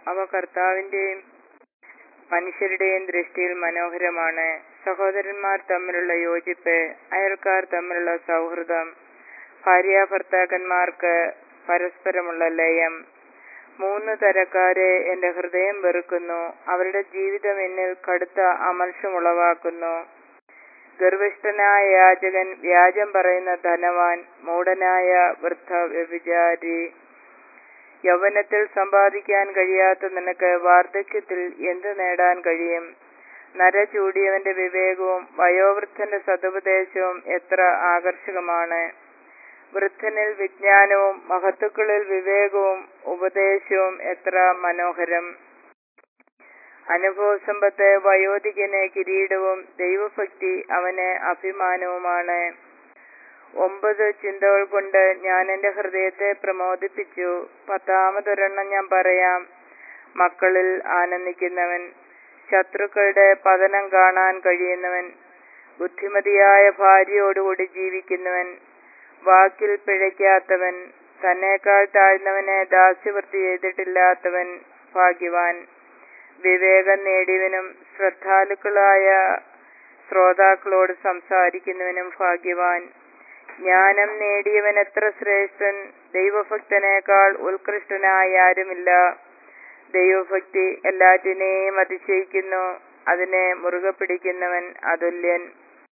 അവ കർത്താവിന്റെയും മനുഷ്യരുടെയും ദൃഷ്ടിയിൽ മനോഹരമാണ് സഹോദരന്മാർ തമ്മിലുള്ള യോജിപ്പ് അയൽക്കാർ തമ്മിലുള്ള സൗഹൃദം ഭാര്യ ഭർത്താക്കന്മാർക്ക് പരസ്പരമുള്ള ലയം മൂന്ന് തരക്കാരെ എന്റെ ഹൃദയം വെറുക്കുന്നു അവരുടെ ജീവിതം എന്നിൽ കടുത്ത അമർഷം ഉളവാക്കുന്നു ഗർഭിഷ്ഠനായ യാചകൻ വ്യാജം പറയുന്ന ധനവാൻ മൂഢനായ വൃദ്ധ വ്യഭിചാരി യൗവനത്തിൽ സമ്പാദിക്കാൻ കഴിയാത്ത നിനക്ക് വാർദ്ധക്യത്തിൽ എന്ത് നേടാൻ കഴിയും നര ചൂടിയവന്റെ വിവേകവും വയോവൃദ്ധന്റെ സതുപദേശവും എത്ര ആകർഷകമാണ് വൃദ്ധനിൽ വിജ്ഞാനവും മഹത്തുക്കളിൽ വിവേകവും ഉപദേശവും എത്ര മനോഹരം അനുഭവസമ്പത്ത് വയോധികന് കിരീടവും ദൈവഭക്തി അവന് അഭിമാനവുമാണ് ഒമ്പത് ചിന്തകൾ കൊണ്ട് ഞാൻ എന്റെ ഹൃദയത്തെ പ്രമോദിപ്പിച്ചു പത്താമതൊരെണ്ണം ഞാൻ പറയാം മക്കളിൽ ആനന്ദിക്കുന്നവൻ ശത്രുക്കളുടെ പതനം കാണാൻ കഴിയുന്നവൻ ബുദ്ധിമതിയായ ഭാര്യയോടുകൂടി ജീവിക്കുന്നവൻ വാക്കിൽ പിഴയ്ക്കാത്തവൻ തന്നേക്കാൾ താഴ്ന്നവനെ ദാസ്യവൃത്തി ചെയ്തിട്ടില്ലാത്തവൻ ഭാഗ്യവാൻ വിവേകം നേടിയവനും ശ്രദ്ധാലുക്കളായ ശ്രോതാക്കളോട് സംസാരിക്കുന്നവനും ഭാഗ്യവാൻ ജ്ഞാനം നേടിയവൻ എത്ര ശ്രേഷ്ഠൻ ദൈവഭക്തനേക്കാൾ ഉത്കൃഷ്ടനായ ആരുമില്ല ദൈവഭക്തി എല്ലാറ്റിനെയും അതിശയിക്കുന്നു അതിനെ മുറുകെ പിടിക്കുന്നവൻ അതുല്യൻ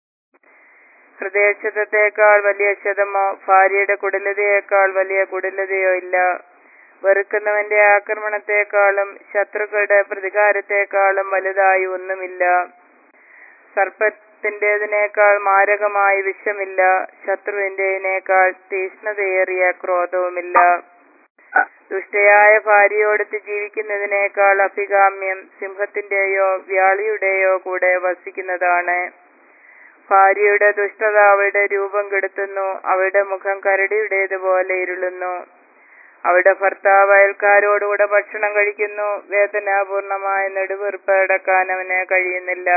ഹൃദയക്ഷതത്തേക്കാൾ വലിയ ക്ഷതമോ ഭാര്യയുടെ കുടിലതയേക്കാൾ വലിയ കുടിലതയോ ഇല്ല വെറുക്കുന്നവന്റെ ആക്രമണത്തെക്കാളും ശത്രുക്കളുടെ പ്രതികാരത്തെക്കാളും വലുതായി ഒന്നുമില്ല സർപ്പത്തിൻ്റെതിനേക്കാൾ മാരകമായ വിഷമില്ല ശത്രുവിൻ്റെതിനേക്കാൾ തീഷ്ണതയേറിയ ക്രോധവുമില്ല ദുഷ്ടയായ ഭാര്യയോടൊത്ത് ജീവിക്കുന്നതിനേക്കാൾ അഭികാമ്യം സിംഹത്തിന്റെയോ വ്യാളിയുടെയോ കൂടെ വസിക്കുന്നതാണ് ഭാര്യയുടെ ദുഷ്ടത അവളുടെ രൂപം കെടുത്തുന്നു അവളുടെ മുഖം കരടിയുടേതുപോലെ ഇരുളുന്നു അവളുടെ ഭർത്താവ് അയൽക്കാരോടുകൂടെ ഭക്ഷണം കഴിക്കുന്നു വേദനാപൂർണമായ നെടുവീർപ്പ് അടക്കാൻ അവന് കഴിയുന്നില്ല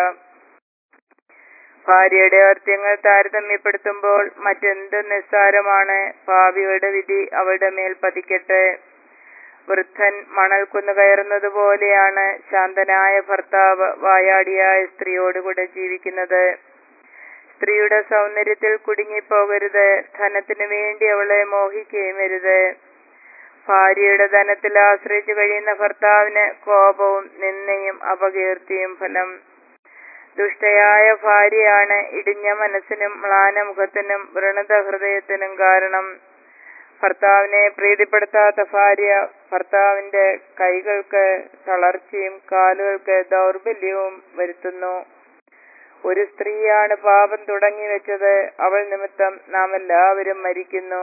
ഭാര്യയുടെ അർത്ഥ്യങ്ങൾ താരതമ്യപ്പെടുത്തുമ്പോൾ മറ്റെന്ത് നിസ്സാരമാണ് ഭാവിയുടെ വിധി അവളുടെ മേൽ പതിക്കട്ടെ വൃദ്ധൻ മണൽക്കുന്ന് കയറുന്നത് പോലെയാണ് ശാന്തനായ ഭർത്താവ് വായാടിയായ സ്ത്രീയോടുകൂടെ ജീവിക്കുന്നത് സ്ത്രീയുടെ സൗന്ദര്യത്തിൽ കുടുങ്ങിപ്പോകരുത് ധനത്തിനു വേണ്ടി അവളെ മോഹിക്കുകയും അരുത് ഭാര്യയുടെ ധനത്തിൽ ആശ്രയിച്ചു കഴിയുന്ന ഭർത്താവിന് കോപവും നിന്ദയും അപകീർത്തിയും ഫലം ദുഷ്ടയായ ഭാര്യയാണ് ഇടിഞ്ഞ മനസ്സിനും മ്ലാനമുഖത്തിനും വ്രണത ഹൃദയത്തിനും കാരണം ഭർത്താവിനെ പ്രീതിപ്പെടുത്താത്ത ഭാര്യ ഭർത്താവിന്റെ കൈകൾക്ക് തളർച്ചയും കാലുകൾക്ക് ദൗർബല്യവും വരുത്തുന്നു ഒരു സ്ത്രീയാണ് പാപം തുടങ്ങി വെച്ചത് അവൾ നിമിത്തം നാം എല്ലാവരും മരിക്കുന്നു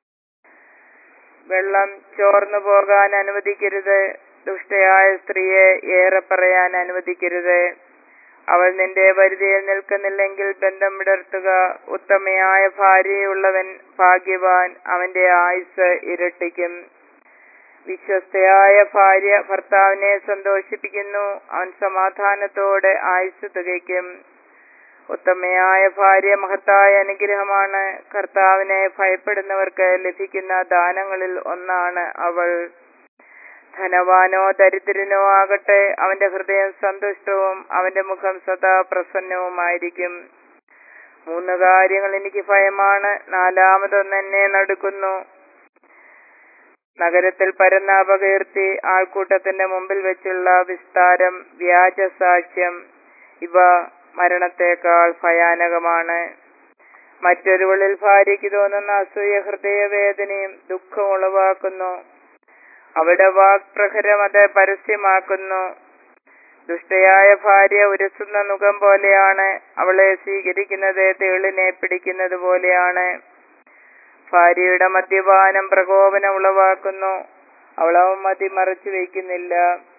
വെള്ളം ചോർന്നു പോകാൻ അനുവദിക്കരുത് ദുഷ്ടയായ സ്ത്രീയെ ഏറെ പറയാൻ അനുവദിക്കരുത് അവൾ നിന്റെ പരിധിയിൽ നിൽക്കുന്നില്ലെങ്കിൽ ബന്ധം വിടർത്തുക ഉത്തമയായ ഭാര്യയുള്ളവൻ ഭാഗ്യവാൻ അവന്റെ ആയുസ് ഇരട്ടിക്കും വിശ്വസ്തയായ ഭാര്യ ഭർത്താവിനെ സന്തോഷിപ്പിക്കുന്നു അവൻ സമാധാനത്തോടെ ആയുസ് തികയ്ക്കും ഉത്തമയായ ഭാര്യ മഹത്തായ അനുഗ്രഹമാണ് കർത്താവിനെ ഭയപ്പെടുന്നവർക്ക് ലഭിക്കുന്ന ദാനങ്ങളിൽ ഒന്നാണ് അവൾ ധനവാനോ ദരിദ്രനോ ആകട്ടെ അവന്റെ ഹൃദയം സന്തുഷ്ടവും അവന്റെ മുഖം സദാ പ്രസന്നവുമായിരിക്കും മൂന്ന് കാര്യങ്ങൾ എനിക്ക് ഭയമാണ് നാലാമതൊന്ന് എന്നെ നടുക്കുന്നു നഗരത്തിൽ പരന്ന അപകീർത്തി ആൾക്കൂട്ടത്തിന്റെ മുമ്പിൽ വെച്ചുള്ള വിസ്താരം വ്യാജ സാക്ഷ്യം ഇവ മരണത്തെക്കാൾ ഭയാനകമാണ് മറ്റൊരുവളിൽ ഭാര്യയ്ക്ക് തോന്നുന്ന അസൂയ ഹൃദയവേദനയും ദുഃഖം ഉളവാക്കുന്നു അവിടെ വാക്പ്രഹരം അത് പരസ്യമാക്കുന്നു ദുഷ്ടയായ ഭാര്യ ഉരസുന്ന മുഖം പോലെയാണ് അവളെ സ്വീകരിക്കുന്നത് തേളിനെ പിടിക്കുന്നത് പോലെയാണ് ഭാര്യയുടെ മദ്യപാനം പ്രകോപനം ഉളവാക്കുന്നു അവളവ മതി മറച്ചു വയ്ക്കുന്നില്ല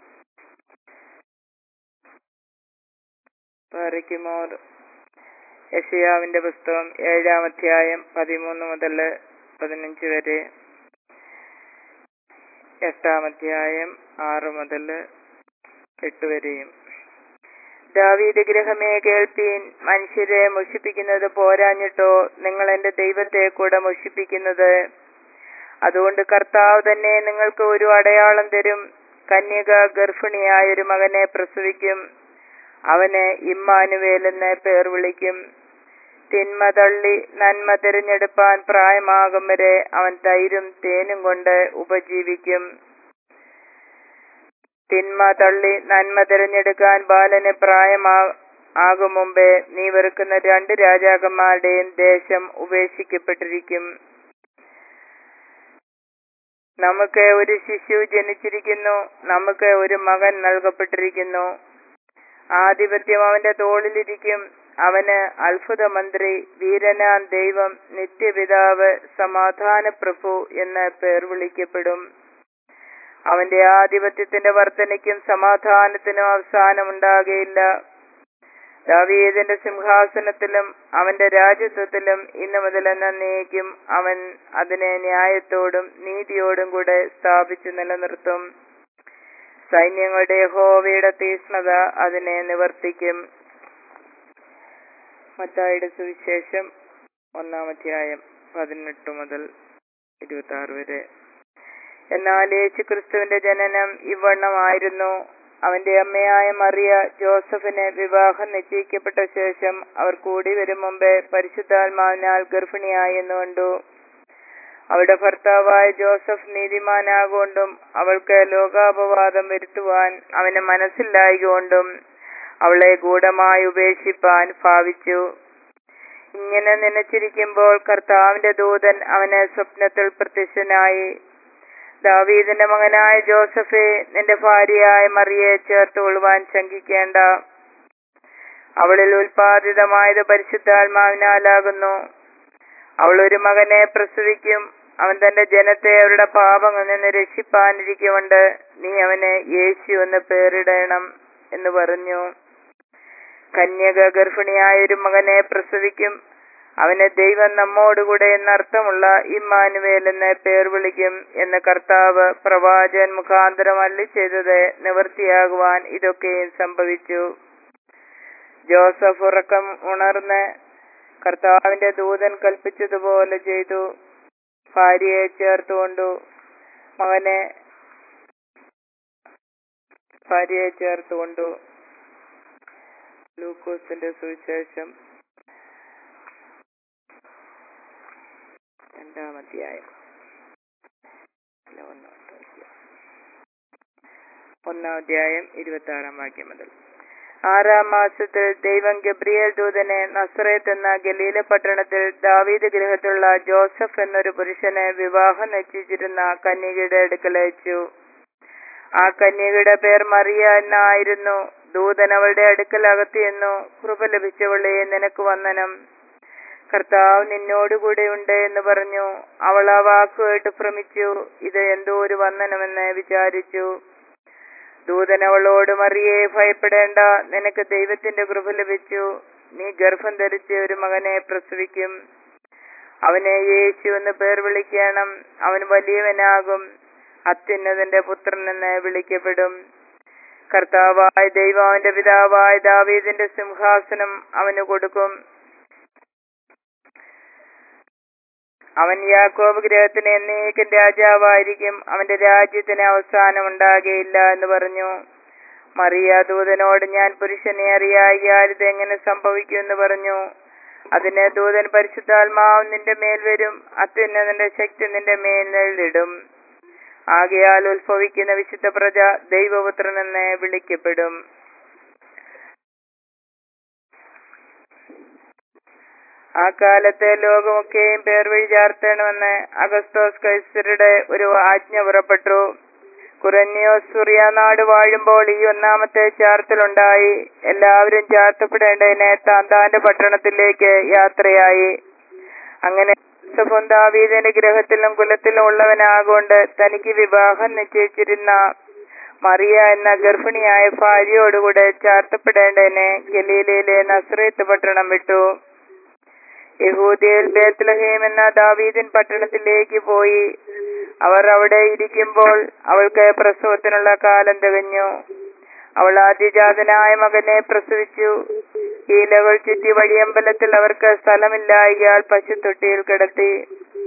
പാറിക്കുമോർ യഷയാവിന്റെ പുസ്തകം ഏഴാം അധ്യായം പതിമൂന്ന് മുതൽ പതിനഞ്ച് വരെ എട്ടാം അധ്യായം ആറ് മുതൽ എട്ട് വരെയും ദാവീദ് ഗ്രഹമേ കേൾപ്പീൻ മനുഷ്യരെ മുഷിപ്പിക്കുന്നത് പോരാഞ്ഞിട്ടോ നിങ്ങൾ എന്റെ ദൈവത്തെ കൂടെ മുഷിപ്പിക്കുന്നത് അതുകൊണ്ട് കർത്താവ് തന്നെ നിങ്ങൾക്ക് ഒരു അടയാളം തരും കന്യക ഗർഭിണിയായ ഒരു മകനെ പ്രസവിക്കും അവന് ഇമ്മാനുവേൽ എന്ന് പേർ വിളിക്കും തിന്മ തള്ളി നന്മ തിരഞ്ഞെടുപ്പാൻ പ്രായമാകും വരെ അവൻ തൈരും തേനും കൊണ്ട് ഉപജീവിക്കും തിന്മ തള്ളി നന്മ തിരഞ്ഞെടുക്കാൻ ബാലന് പ്രായമാ ആകും മുമ്പേ നീ വെറുക്കുന്ന രണ്ട് രാജാക്കന്മാരുടെയും ദേശം ഉപേക്ഷിക്കപ്പെട്ടിരിക്കും നമുക്ക് ഒരു ശിശു ജനിച്ചിരിക്കുന്നു നമുക്ക് ഒരു മകൻ നൽകപ്പെട്ടിരിക്കുന്നു ആധിപത്യം അവന്റെ തോളിലിരിക്കും അവന് അത്ഭുത മന്ത്രി വീരനാം ദൈവം നിത്യപിതാവ് സമാധാന പ്രഭു എന്ന് പേർ വിളിക്കപ്പെടും അവന്റെ ആധിപത്യത്തിന്റെ വർധനയ്ക്കും സമാധാനത്തിനും അവസാനമുണ്ടാകുകയില്ല ദാവീദിന്റെ സിംഹാസനത്തിലും അവന്റെ രാജ്യത്വത്തിലും ഇന്നു മുതൽ എന്നേക്കും അവൻ അതിനെ ന്യായത്തോടും നീതിയോടും കൂടെ സ്ഥാപിച്ചു നിലനിർത്തും സൈന്യങ്ങളുടെ ഹോവയുടെ തീഷ്ണത അതിനെ നിവർത്തിക്കും മത്തായുടെ സുവിശേഷം ഒന്നാം അധ്യായം പതിനെട്ട് മുതൽ ഇരുപത്തി ആറ് വരെ എന്നാൽ യേശു ക്രിസ്തുവിന്റെ ജനനം ഇവണ്ണമായിരുന്നു അവന്റെ അമ്മയായ മറിയ ജോസഫിന് വിവാഹം നിശ്ചയിക്കപ്പെട്ട ശേഷം അവർ കൂടി വരും മുമ്പേ പരിശുദ്ധാത്മാവിനാൽ ഗർഭിണിയായി എന്ന് കണ്ടു അവളുടെ ഭർത്താവായ ജോസഫ് നീതിമാനാകൊണ്ടും അവൾക്ക് ലോകാപവാദം വരുത്തുവാൻ അവന് മനസ്സില്ലായകൊണ്ടും അവളെ ഗൂഢമായി ഉപേക്ഷിപ്പാൻ ഭാവിച്ചു ഇങ്ങനെ നനച്ചിരിക്കുമ്പോൾ കർത്താവിന്റെ ദൂതൻ അവന് സ്വപ്നത്തിൽ പ്രത്യക്ഷനായി ദാവീദിന്റെ മകനായ ജോസഫെ നിന്റെ ഭാര്യയായ മറിയെ ചേർത്തുകൊള്ളുവാൻ ശങ്കിക്കേണ്ട അവളിൽ ഉൽപാദിതമായത് പരിശുദ്ധാത്മാവിനാലാകുന്നു അവൾ ഒരു മകനെ പ്രസവിക്കും അവൻ തന്റെ ജനത്തെ അവരുടെ പാപങ്ങളിൽ നിന്ന് രക്ഷിപ്പാനിരിക്കുകൊണ്ട് നീ അവന് യേശു എന്ന് പേരിടണം എന്ന് പറഞ്ഞു കന്യക ഗർഭിണിയായ ഒരു മകനെ പ്രസവിക്കും അവന് ദൈവം നമ്മോടുകൂടെ എന്നർത്ഥമുള്ള ഇമ്മാനുവേൽ എന്ന് പേർ വിളിക്കും എന്ന് കർത്താവ് പ്രവാചകൻ മുഖാന്തരം അല്ലി ചെയ്തത് നിവൃത്തിയാകുവാൻ ഇതൊക്കെയും സംഭവിച്ചു ജോസഫ് ഉറക്കം ഉണർന്ന് കർത്താവിന്റെ ദൂതൻ കൽപ്പിച്ചതുപോലെ ചെയ്തു ഭാര്യയെ ചേർത്തുകൊണ്ടു മകനെ ഭാര്യയെ ചേർത്തുകൊണ്ടു ലൂക്കോസിന്റെ സുവിശേഷം രണ്ടാം അധ്യായം അല്ല, ഒന്നാം അധ്യായം. ഒന്നാം അധ്യായം ഇരുപത്തി ആറാം വാക്യം മുതൽ ആറാം മാസത്തിൽ ദൈവം ഗബ്രിയേൽ ദൂതനെ നസ്രയത്ത് എന്ന ഗലീല പട്ടണത്തിൽ ദാവീദ് ഗൃഹത്തിലുള്ള ജോസഫ് എന്നൊരു പുരുഷനെ വിവാഹം നിശ്ചയിച്ചിരുന്ന കന്യകയുടെ അടുക്കൽ അയച്ചു ആ കന്യകയുടെ പേർ മറിയ എന്നായിരുന്നു ദൂതൻ അവളുടെ അടുക്കൽ അകത്തിയെന്നു കൃപ ലഭിച്ചവളെ നിനക്ക് വന്ദനം കർത്താവ് നിന്നോടുകൂടെ ഉണ്ട് എന്ന് പറഞ്ഞു അവൾ ആ വാക്ക് കേട്ട് ഭ്രമിച്ചു ഇത് എന്തോ ഒരു വന്ദനമെന്ന് വിചാരിച്ചു ദൂതൻ അവളോട് മറിയെ ഭയപ്പെടേണ്ട നിനക്ക് ദൈവത്തിന്റെ കൃപ ലഭിച്ചു നീ ഗർഭം ധരിച്ച് ഒരു മകനെ പ്രസവിക്കും അവനെ യേശു എന്ന് പേർ വിളിക്കണം അവൻ വലിയവനാകും അത്യുന്നതന്റെ പുത്രൻ എന്ന് വിളിക്കപ്പെടും കർത്താവായ ദൈവം അവന്റെ പിതാവായ ദാവീദിന്റെ സിംഹാസനം അവന് കൊടുക്കും അവൻ യാക്കോബ് ഗ്രഹത്തിന് എന്നേക്കും രാജാവായിരിക്കും അവന്റെ രാജ്യത്തിന് അവസാനം ഉണ്ടാകുകയില്ല എന്ന് പറഞ്ഞു മറിയ ദൂതനോട് ഞാൻ പുരുഷനെ അറിയായാൽ ഇത് എങ്ങനെ സംഭവിക്കും എന്ന് പറഞ്ഞു അതിന് ദൂതൻ പരിശുദ്ധാത്മാവ് നിന്റെ മേൽ വരും അത്യുന്നതിന്റെ ശക്തി നിന്റെ മേൽ നെല്ലിടും ആകയാൽ ഉത്ഭവിക്കുന്ന വിശുദ്ധ പ്രജ ദൈവപുത്രൻ എന്ന് വിളിക്കപ്പെടും ആ കാലത്ത് ലോകമൊക്കെയും പേർ വഴി ചാർത്തണമെന്ന് അഗസ്തോസ് കൈസരുടെ ഒരു ആജ്ഞ പുറപ്പെട്ടു കുറന്യോസ് സുറിയ നാട് വാഴുമ്പോൾ ഈ ഒന്നാമത്തെ ചാർത്തലുണ്ടായി എല്ലാവരും ചാർത്തപ്പെടേണ്ടതിന് താന്താന്റെ പട്ടണത്തിലേക്ക് യാത്രയായി അങ്ങനെ യൂസഫും ദാവീദിന്റെ ഗ്രഹത്തിലും കുലത്തിലും ഉള്ളവനാകൊണ്ട് തനിക്ക് വിവാഹം നിശ്ചയിച്ചിരുന്ന മറിയ എന്ന ഗർഭിണിയായ ഭാര്യയോടുകൂടെ ചാർത്തപ്പെടേണ്ടതിന് ഗലീലയിലെ നസ്രേത്ത് പട്ടണം വിട്ടു യഹൂദിയയിൽ ബേത്ലഹേം എന്ന ദാവീദിൻ പട്ടണത്തിലേക്ക് പോയി അവർ അവിടെ ഇരിക്കുമ്പോൾ അവൾക്ക് പ്രസവത്തിനുള്ള കാലം തികഞ്ഞു അവൾ ആദ്യജാതനായ മകനെ പ്രസവിച്ചു കീലകൾ ചുറ്റി വഴിയമ്പലത്തിൽ അവർക്ക് സ്ഥലമില്ലായകയാൽ പശുത്തൊട്ടിയിൽ കിടത്തി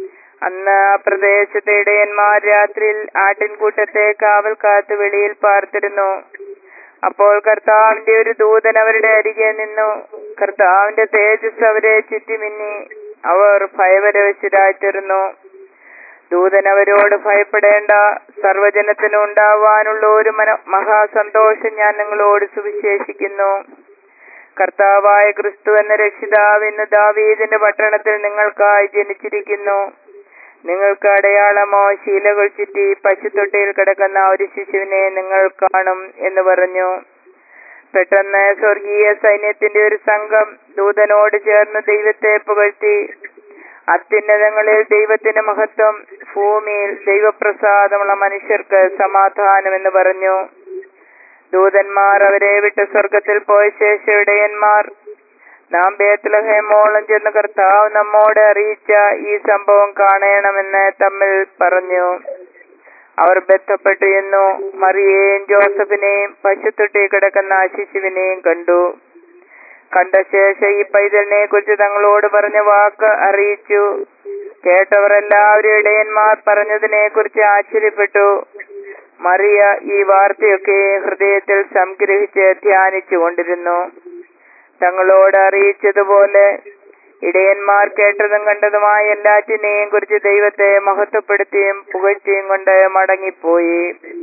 അന്ന് ആ പ്രദേശത്തെ ഇടയന്മാർ രാത്രിയിൽ ആട്ടിൻകൂട്ടത്തെ കാവൽ കാത്ത് വെളിയിൽ പാർത്തിരുന്നു അപ്പോൾ കർത്താവിന്റെ ഒരു ദൂതൻ അവരുടെ അരികെ നിന്നു കർത്താവിന്റെ തേജസ് അവരെ ചുറ്റിമിന്നി അവർ ഭയപരവശരായിത്തീർന്നു ദൂതൻ അവരോട് ഭയപ്പെടേണ്ട സർവജനത്തിനും ഉണ്ടാവാനുള്ള ഒരു മന മഹാസന്തോഷം ഞാൻ നിങ്ങളോട് സുവിശേഷിക്കുന്നു കർത്താവായ ക്രിസ്തു എന്ന രക്ഷിതാവ് ഇന്ന് ദാവീദിന്റെ പട്ടണത്തിൽ നിങ്ങൾക്കായി ജനിച്ചിരിക്കുന്നു നിങ്ങൾക്ക് അടയാളമോ ശീലകൾ ചുറ്റി പശുത്തൊട്ടിയിൽ കിടക്കുന്ന ഒരു ശിശുവിനെ നിങ്ങൾ കാണും എന്ന് പറഞ്ഞു പെട്ടെന്ന് സ്വർഗീയ സൈന്യത്തിന്റെ ഒരു സംഘം ദൂതനോട് ചേർന്ന് ദൈവത്തെ പുകഴ്ത്തി അത്യുന്നതങ്ങളിൽ ദൈവത്തിന്റെ മഹത്വം ഭൂമിയിൽ ദൈവപ്രസാദമുള്ള മനുഷ്യർക്ക് സമാധാനം എന്ന് പറഞ്ഞു ദൂതന്മാർ അവരെ വിട്ട് സ്വർഗത്തിൽ പോയ ശേഷം ഇടയന്മാർ നാം ബേത്ലഹേമോളം ചെന്ന് കർത്താവ് നമ്മോട് അറിയിച്ച ഈ സംഭവം കാണണമെന്ന് തമ്മിൽ പറഞ്ഞു അവർ ബന്ധപ്പെട്ടു എന്നു മറിയേയും ജോസഫിനെയും പശുത്തൊട്ടി കിടക്കുന്ന ആ ശിശുവിനെയും കണ്ടു കണ്ട ശേഷം ഈ പൈതലിനെ കുറിച്ച് തങ്ങളോട് പറഞ്ഞ വാക്ക് അറിയിച്ചു കേട്ടവർ എല്ലാവരും ഇടയന്മാർ പറഞ്ഞതിനെ കുറിച്ച് ആശ്ചര്യപ്പെട്ടു മറിയ ഈ വാർത്തയൊക്കെ ഹൃദയത്തിൽ സംഗ്രഹിച്ച് ധ്യാനിച്ചു കൊണ്ടിരുന്നു തങ്ങളോട് അറിയിച്ചതുപോലെ ഇടയന്മാർ കേട്ടതും കണ്ടതുമായ എല്ലാറ്റിനെയും കുറിച്ച് ദൈവത്തെ മഹത്വപ്പെടുത്തിയും പുകഴ്ത്തിയും കൊണ്ട് മടങ്ങിപ്പോയി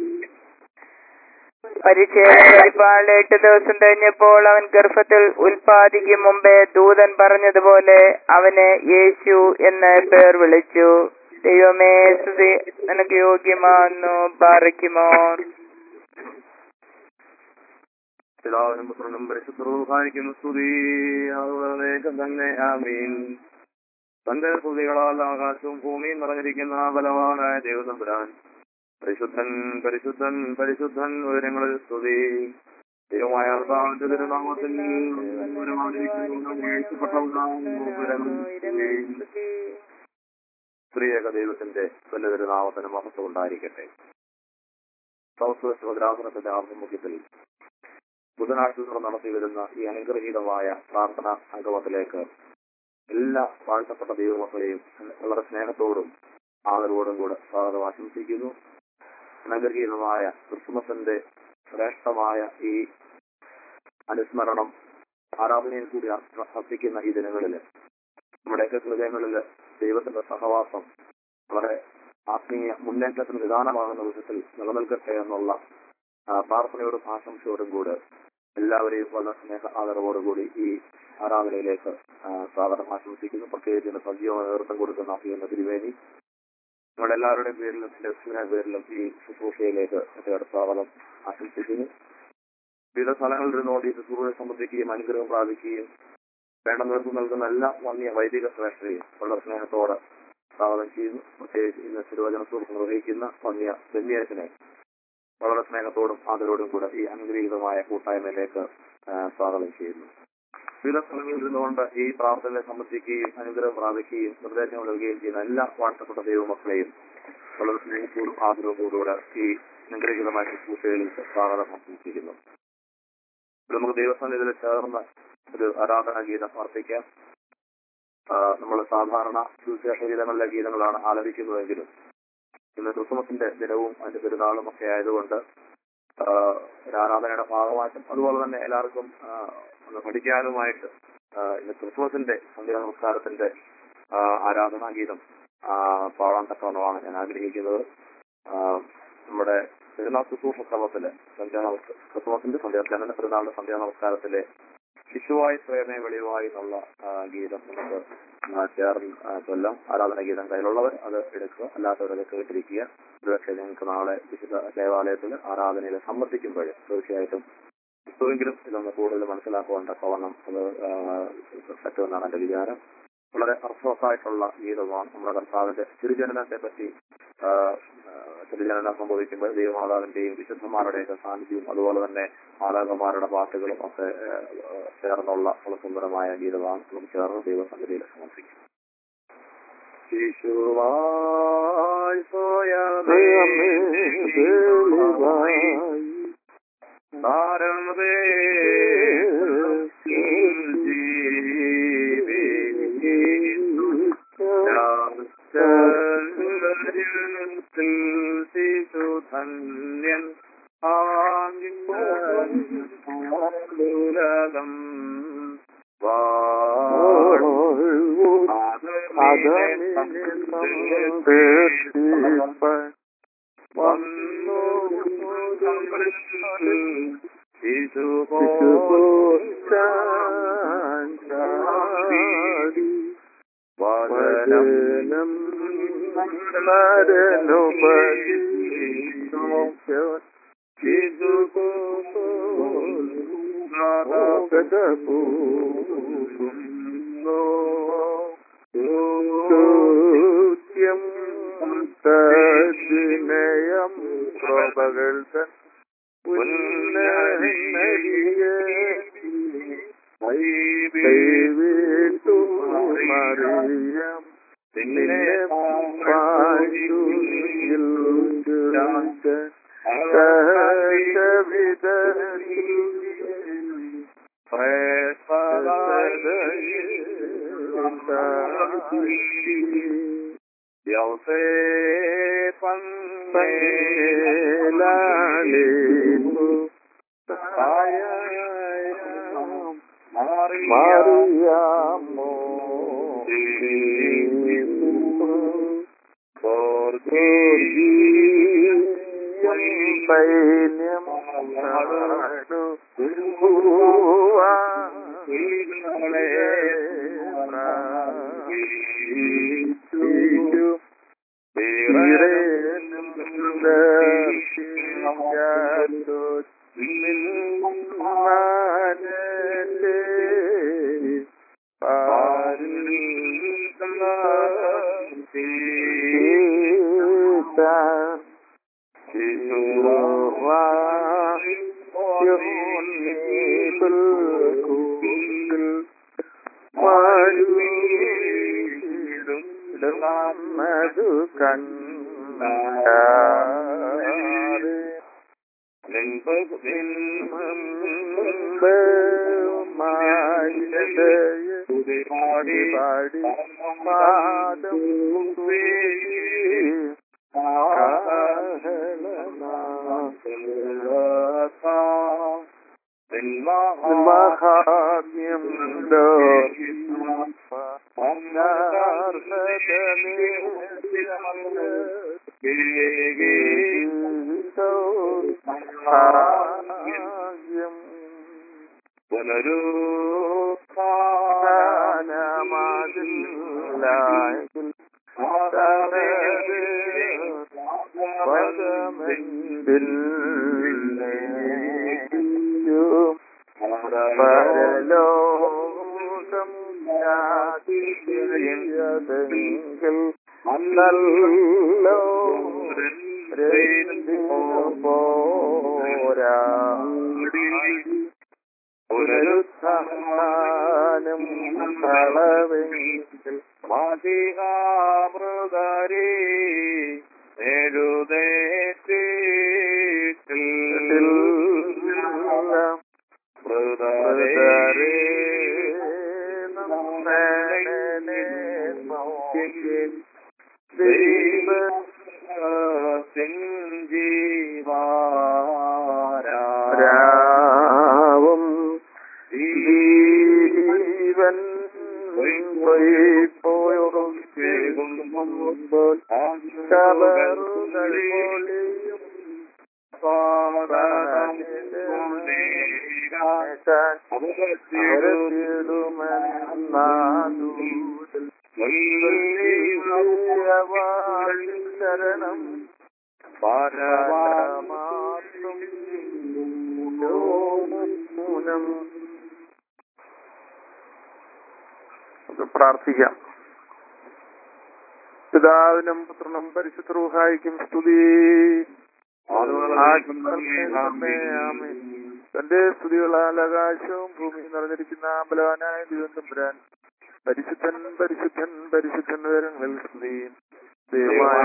പരിച്ഛേദന കഴിപ്പാളുടെ എട്ട് ദിവസം കഴിഞ്ഞപ്പോൾ അവൻ ഗർഭത്തിൽ ഉൽപാദിക്കും മുമ്പേ ദൂതൻ പറഞ്ഞതുപോലെ അവന് യേശു എന്ന് പേർ വിളിച്ചു ദൈവമേ സ്തുതി നിനക്ക് യോഗ്യമാന്നു പാറിക്കുമോ പിതാവിനും പുത്രനും പരിശുദ്ധരൂഹാനിക്കും സ്തുതി ആവേശം തന്നെ ആമീൻ തന്റെ സ്തുതികളാൽ ആകാശവും ഭൂമിയും നിറഞ്ഞിരിക്കുന്ന ബലവാനായ ദൈവതമ്പുരാൻ പരിശുദ്ധൻ പരിശുദ്ധൻ പരിശുദ്ധൻ ഉയരങ്ങളിൽ സ്തുതി ദൈവമായ കർത്താവിന്റെ തിരുനാമത്തിൽ സ്ത്രീയേക ദൈവത്തിന്റെ വലിയ തിരുനാമത്തിന് മഹത്വം ഉണ്ടായിരിക്കട്ടെ സൗത്ത് വെസ്റ്റ് ഭദ്രാസനത്തിന്റെ ആഭിമുഖ്യത്തിൽ ബുധനാഴ്ച തോറും നടത്തി വരുന്ന ഈ അനുഗ്രഹീതമായ പ്രാർത്ഥന സംഗമത്തിലേക്ക് എല്ലാ വാഴ്ത്തപ്പെട്ട ദൈവമക്കളെയും വളരെ സ്നേഹത്തോടും ആദരവോടും കൂടെ സ്വാഗതം ആശംസിക്കുന്നു അനുഗ്രഹീതമായ ക്രിസ്മസിന്റെ ശ്രേഷ്ഠമായ ഈ അനുസ്മരണം ആരാധനയിൽ കൂടി അർപ്പ- അർപ്പിക്കുന്ന ഈ ദിനങ്ങളിൽ നമ്മുടെയൊക്കെ ഹൃദയങ്ങളിൽ ദൈവത്തിന്റെ സഹവാസം വളരെ ആത്മീയ മുന്നേറ്റത്തിന് നിദാനമാകുന്ന വിധത്തിൽ നിലനിൽക്കട്ടെ എന്നുള്ള ആ, പ്രാർത്ഥനയോടും ആശംസയോടും കൂടെ എല്ലാവരെയും വളരെ സ്നേഹ ആദരവോടുകൂടി ഈ ആരാധനയിലേക്ക് ആ, സ്വാഗതം ആശംസിക്കുന്നു പ്രത്യേകിച്ച് ഇതിന് സജീവമായ നേതൃത്വം കൊടുക്കുന്ന അഭിയുന്ന തിരുവേദി നമ്മുടെ എല്ലാവരുടെയും പേരിലും എന്റെ ലക്ഷ്മിയുടെ പേരിലും ഈ ശുശ്രൂഷയിലേക്ക് ഒറ്റയുടെ സ്വാഗതം ആശംസിക്കുന്നു വിവിധ സ്ഥലങ്ങളിൽ ഇരുന്നുകൊണ്ട് ഈ ശുശ്രൂഷയെ സംബന്ധിക്കുകയും അനുഗ്രഹം പ്രാപിക്കുകയും വേണ്ട നേതൃത്വം നൽകുന്ന എല്ലാ വന്യ വൈദിക ശ്രേഷ്ഠരെയും വളരെ സ്നേഹത്തോടെ സ്വാഗതം ചെയ്യുന്നു പ്രത്യേകിച്ച് ഇന്ന് തിരുവചന സുഹൃത്ത് നിർവഹിക്കുന്ന വന്യ ബന്യാസിനെ വളരെ സ്നേഹത്തോടും ആദരവോടും കൂടെ ഈ അനുഗ്രഹീതമായ കൂട്ടായ്മയിലേക്ക് ആ, സ്വാഗതം ചെയ്യുന്നു വിവിധ സ്ഥലങ്ങളിൽ ഇരുന്നുകൊണ്ട് ഈ പ്രാർത്ഥനയെ സംബന്ധിക്കുകയും അനുഗ്രഹം പ്രാപിക്കുകയും നിർദ്ദേശങ്ങൾ നൽകുകയും ചെയ്യുന്ന എല്ലാ വാഴ്ത്തപ്പെട്ട ദൈവമക്കളെയും വളരെ സ്നേഹത്തോടും ആദരവോടുകൂടെ ഈ അനുഗ്രഹീതമായ ശുശ്രൂഷയിലേക്ക് സ്വാഗതം ആശംസിക്കുന്നു നമുക്ക് ദൈവസന്നിധിയിൽ ചേർന്ന് ഒരു ആരാധനാ ഗീതം അർപ്പിക്കാം നമ്മൾ സാധാരണ സുവിശേഷ ഗീതങ്ങളിലെ ഗീതങ്ങളാണ് ആലപിക്കുന്നതെങ്കിലും ഇന്ന് ക്രിസ്മസിന്റെ ദിനവും അതിന്റെ പെരുന്നാളും ഒക്കെ ആയതുകൊണ്ട് ആ, ഒരു ആരാധനയുടെ ഭാഗമായിട്ടും അതുപോലെ തന്നെ എല്ലാവർക്കും ആ, ഒന്ന് പഠിക്കാനുമായിട്ട് ആ, ഇന്ന് ക്രിസ്മസിന്റെ സന്ധ്യാ നമസ്കാരത്തിന്റെ ആ, ആരാധനാ ഗീതം ആ, പാടാൻ തക്കവണ്ണമാണ് ഞാൻ ആഗ്രഹിക്കുന്നത് ആ, നമ്മുടെ പെരുന്നാൾ ശുശ്രൂഷ ക്രമത്തില് സന്ധ്യാ നമസ്കാര ക്രിസ്മസിന്റെ സന്ധ്യാ ജനന പെരുന്നാളിന്റെ സന്ധ്യാ നമസ്കാരത്തിലെ ശിശുവായി സ്വയമേ വെളിവായി എന്നുള്ള ആ, ഗീതം നമുക്ക് ആ, ചേർന്ന് ആ, ചൊല്ലാം ആരാധന ഗീതം കയ്യിലുള്ളവർ അത് എടുക്കുക അല്ലാത്തവരത് കേട്ടിരിക്കുക ഒരുപക്ഷെ നിങ്ങൾക്ക് നാളെ വിശുദ്ധ ദേവാലയത്തിൽ ആരാധനയിൽ സംബന്ധിക്കുമ്പോൾ തീർച്ചയായിട്ടും ക്രിസ്തുവെങ്കിലും ഇതൊന്ന് കൂടുതൽ മനസ്സിലാക്കുവാൻ തക്കവണ്ണം അത് ആ, പറ്റുമെന്നാണ് എന്റെ വിചാരം വളരെ അർത്ഥവത്തായിട്ടുള്ള ഗീതമാണ് നമ്മുടെ കർത്താവിന്റെ തിരുജനനത്തെ പറ്റി ആ, ആ, തിരുജനനം സംഭവിക്കുമ്പോൾ ദൈവമാതാവിന്റെയും വിശുദ്ധന്മാരുടെയൊക്കെ സാന്നിധ്യവും അതുപോലെ തന്നെ മാതാകന്മാരുടെ പാട്ടുകളും ഒക്കെ ആ, ആ, ചേർന്നുള്ള വളരെ സുന്ദരമായ ഗീതമാണ് നമുക്ക് ചേർന്ന് ദൈവസന്നിധിയിൽ സമർപ്പിക്കും ശിശുവായി സ്വയമേ താരമേ ജീവി ഉലകം വചനം ചോദ്യം തജിനയം പ്രഭകൾ തൻ ഉന്നരിയെ കൈവിട്ടു മറിയം നിന്നെ പാഴുയിൽ മാറിയാമോ സൈന്യം മധു കണ്ടാറ് പാടി പാടി പാദം മഹാത്മ്യം പുനരൂ പരലോകം യാതിയതെങ്കിൽ നല്ലോ പോരാ പുനരുത്ഥാനം കളവെങ്കിൽ മതികാമൃതരേ എഴുതേറ്റില്ല മൃതരേ നമ്മളെ നോക്കി ദൈവ രാവും ജീവൻ പോയൊടുമ്പോൾ കബറുകൾ പൊളിയും ശരണം പാരമാത്രം മൂലം പ്രാർത്ഥിക്കാം പിതാവിനും പുത്രനും പരിശുദ്ധ റൂഹായിക്കും സ്തുതി ആമേൻ. തന്റെ സ്തുതികളാൽ ആകാശവും ഭൂമിയും നിറഞ്ഞിരിക്കുന്ന ബലവാനായ ദൈവം തമ്പുരാൻ പരിശുദ്ധൻ പരിശുദ്ധൻ പരിശുദ്ധൻ വിവരങ്ങളിൽ സ്തുതി ദൈവമായ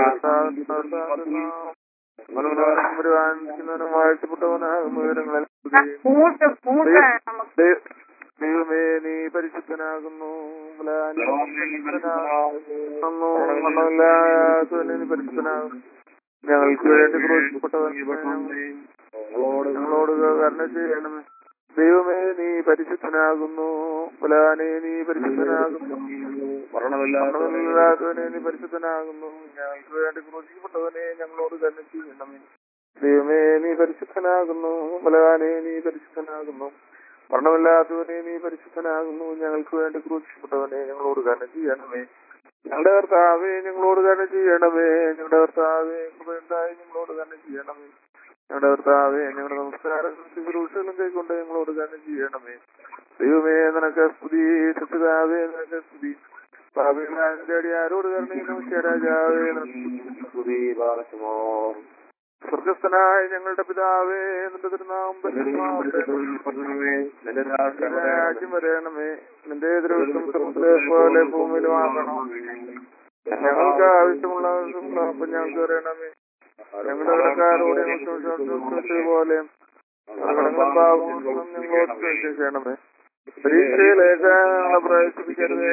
വരുവാനും വാഴ്ചപ്പെട്ടവനാകുന്ന വിവരങ്ങളിൽ സ്തുതി ദൈവ- ദൈവമേ നീ പരിശുദ്ധനാകുന്നു ബലവാനും പരിശുദ്ധനാകുന്നു. മരണമില്ലാത്തവനെ നീ പരിശുദ്ധനാകുന്നു ഞങ്ങൾക്ക് വേണ്ടി ക്രൂശിക്കപ്പെട്ടവൻ ഞങ്ങളോട് ഞങ്ങളോട് കരുണ ചെയ്യണമേ ദൈവമേ നീ പരിശുദ്ധനാകുന്നു ബലാനെ നീ പരിശുദ്ധനാകുന്നു മരണമില്ലാത്ത മരണമില്ലാത്തവനെ നീ പരിശുദ്ധനാകുന്നു ഞങ്ങൾക്ക് വേണ്ടി ക്രൂശിക്കപ്പെട്ടവനെ ഞങ്ങളോട് കരുണ ചെയ്യണമേ ദൈവമേ നീ പരിശുദ്ധനാകുന്നു ബലാനെ നീ പരിശുദ്ധനാകുന്നു മരണമില്ലാത്തവനെ നീ പരിശുദ്ധനാകുന്നു ഞങ്ങൾക്ക് വേണ്ടി ക്രൂശിക്കപ്പെട്ടവനെ ഞങ്ങളോട് കരുണ ചെയ്യണമേ ഞങ്ങളുടെ കർത്താവേ ഞങ്ങളോട് കരുണ ചെയ്യണമേ ഞങ്ങളുടെ കർത്താവേ കൃപയുണ്ടായി ഞങ്ങളോട് കരുണ ചെയ്യണമേ ഞങ്ങളുടെ കർത്താവേ ഞങ്ങളുടെ നമസ്കാരങ്ങളും ശുശ്രൂഷകളും കൈക്കൊണ്ട് ഞങ്ങളോട് കരുണ ചെയ്യണമേ ദൈവമേ നിനക്ക് സ്തുതി സത്യതാവേ നിനക്ക് സ്തുതി പാപികളാടി ആരോട് കരുണയും നമസ്കാര രാജാവേ നിനക്ക് സ്തുതി. സ്തുതി പാർക്കുമോ സ്വർഗസ്ഥനായ ഞങ്ങളുടെ പിതാവേ നിന്റെ തിരുനാമം പരിശുദ്ധമാവട്ടെ. നിന്റെ നിന്റെ രാജ്യം വരയണമേ നിന്റെ ദൃഷ്ടം സ്വർഗത്തിലെ പോലെ ഭൂമിയിലുമാകണം ഞങ്ങൾക്ക് ആവശ്യമുള്ള ആവശ്യമുള്ള അപ്പം ഞങ്ങൾക്ക് അറിയണമേ ഞങ്ങളുടെ കടക്കാരോട് ഞങ്ങൾ പോലെ കടങ്ങൾ പാപങ്ങളും ഞങ്ങളോട് ക്ഷമിക്കണമേ പരീക്ഷയിലേക്ക് ഞങ്ങളെ പ്രവേശിപ്പിക്കരുതേ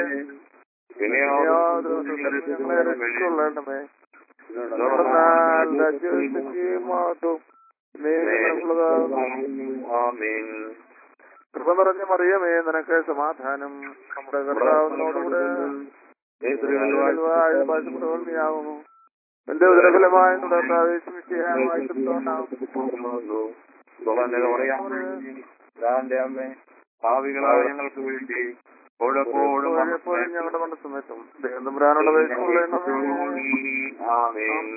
ഞങ്ങളെ രക്ഷിച്ചുകൊള്ളണമേ തുടർന്നാൽ രാജ്യശക്തിയും മഹത്വവും നീതിയുള്ളതാകുന്നു. ആമീൻ കൃപ നിറഞ്ഞ മറിയമേ നിനക്ക് സമാധാനം നമ്മുടെ കർത്താവിനോടുകൂടെ നീയാവുന്നു എന്റെ ഉദരഫലമായ ാന്റെ അമ്മേ ഭാവികളായ ഞങ്ങൾക്ക് വേണ്ടി എപ്പോഴും എപ്പോഴും ഞങ്ങളുടെ മനസ്സമേറ്റും ദേവതമ്പുരാനുള്ള വയസ്സുള്ള ആമീൻ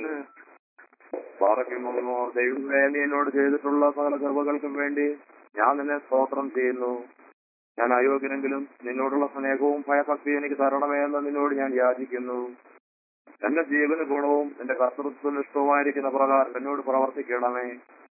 പാറയ്ക്കുമോ ദൈവമേ നീ എന്നോട് ചെയ്തിട്ടുള്ള സകല കൃപകൾക്കും വേണ്ടി ഞാൻ നിന്നെ സ്തോത്രം ചെയ്യുന്നു ഞാൻ അയോഗ്യനെങ്കിലും നിന്നോടുള്ള സ്നേഹവും ഭയഭക്തിയും എനിക്ക് തരണമേ എന്ന് നിന്നോട് ഞാൻ യാചിക്കുന്നു എന്റെ ജീവന് ഗുണവും എന്റെ കർത്തൃത്വത്തിന് ഇഷ്ടവുമായിരിക്കുന്ന പ്രകാരം എന്നോട് പ്രവർത്തിക്കണമേ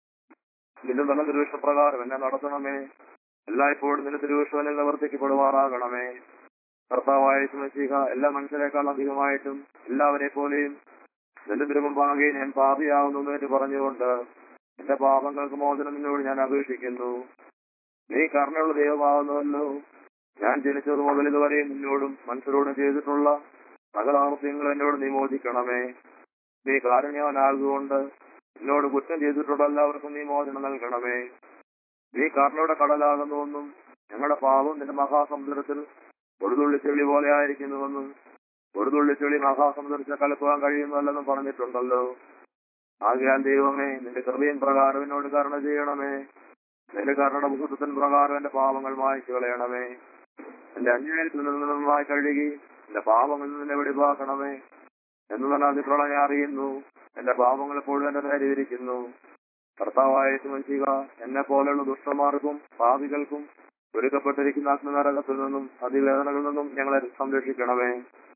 നിന്റെ നല്ല തിരുവിഷ്ടപ്രകാരം എന്നെ നടത്തണമേ എല്ലായ്പ്പോഴും നിന്റെ തിരുവിഷ്ടവനിൽ നിവർത്തിക്കപ്പെടുമാറാകണമേ കർത്താവായ സുമശിക എല്ലാ മനുഷ്യരെക്കാൾ അധികമായിട്ടും എല്ലാവരെ പോലെയും നിന്റെ തിരുമുമ്പാകെ ഞാൻ പാപിയാവുന്നു എന്ന് പറഞ്ഞുകൊണ്ട് എന്റെ പാപങ്ങൾക്ക് മോചനം നിന്നോട് ഞാൻ അപേക്ഷിക്കുന്നു നീ കരുണയുള്ള ദൈവമാവുന്നുവല്ലോ ഞാൻ ജനിച്ചത് മുതൽ ഇതുവരെ നിന്നോടും മനുഷ്യരോടും ചെയ്തിട്ടുള്ള സകലാമസ്യങ്ങൾ എന്നോട് നീ മോചിക്കണമേ നീ കാരുണ്യവനാകുകൊണ്ട് എന്നോട് കുറ്റം ചെയ്തിട്ടുള്ള എല്ലാവർക്കും നീ മോചനം നൽകണമേ നീ കരുണയുടെ കടലാകുന്നുവെന്നും ഞങ്ങളുടെ പാപം നിന്റെ മഹാസമുദ്രത്തിൽ ഒടുതുള്ളി ചെളി പോലെ ആയിരിക്കുന്നുവെന്നും ഒടുതുള്ളി ചെളി മഹാസമുദ്രത്തെ കലക്കുവാൻ കഴിയുന്നല്ലെന്നും പറഞ്ഞിട്ടുണ്ടല്ലോ ആകയാൽ ദൈവമേ നിന്റെ കൃപയും പ്രകാരം എന്നോട് കരുണ ചെയ്യണമേ നിന്റെ കരുണയുടെ മുഹൂർത്തത്തിന് പ്രകാരം എന്റെ പാപങ്ങൾ മായ്ച്ചു കളയണമേ എന്റെ അന്യായത്തിൽ നിന്ന് നന്നായി കഴുകി എന്റെ പാപങ്ങളിൽ നിന്ന് വെടിവാക്കണമേ എന്ന് തന്നെ അതിപ്രള ഞാൻ അറിയുന്നു എന്റെ പാപങ്ങൾ എപ്പോഴും എന്റെ നേരിയിരിക്കുന്നു കർത്താവായ മനുഷ്യ എന്നെ പോലെയുള്ള ദുഷ്ടന്മാർക്കും പാപികൾക്കും ഒരുക്കപ്പെട്ടിരിക്കുന്ന അഗ്നിനരകത്തിൽ നിന്നും അതിവേദനകളിൽ നിന്നും ഞങ്ങളെ സംരക്ഷിക്കണമേ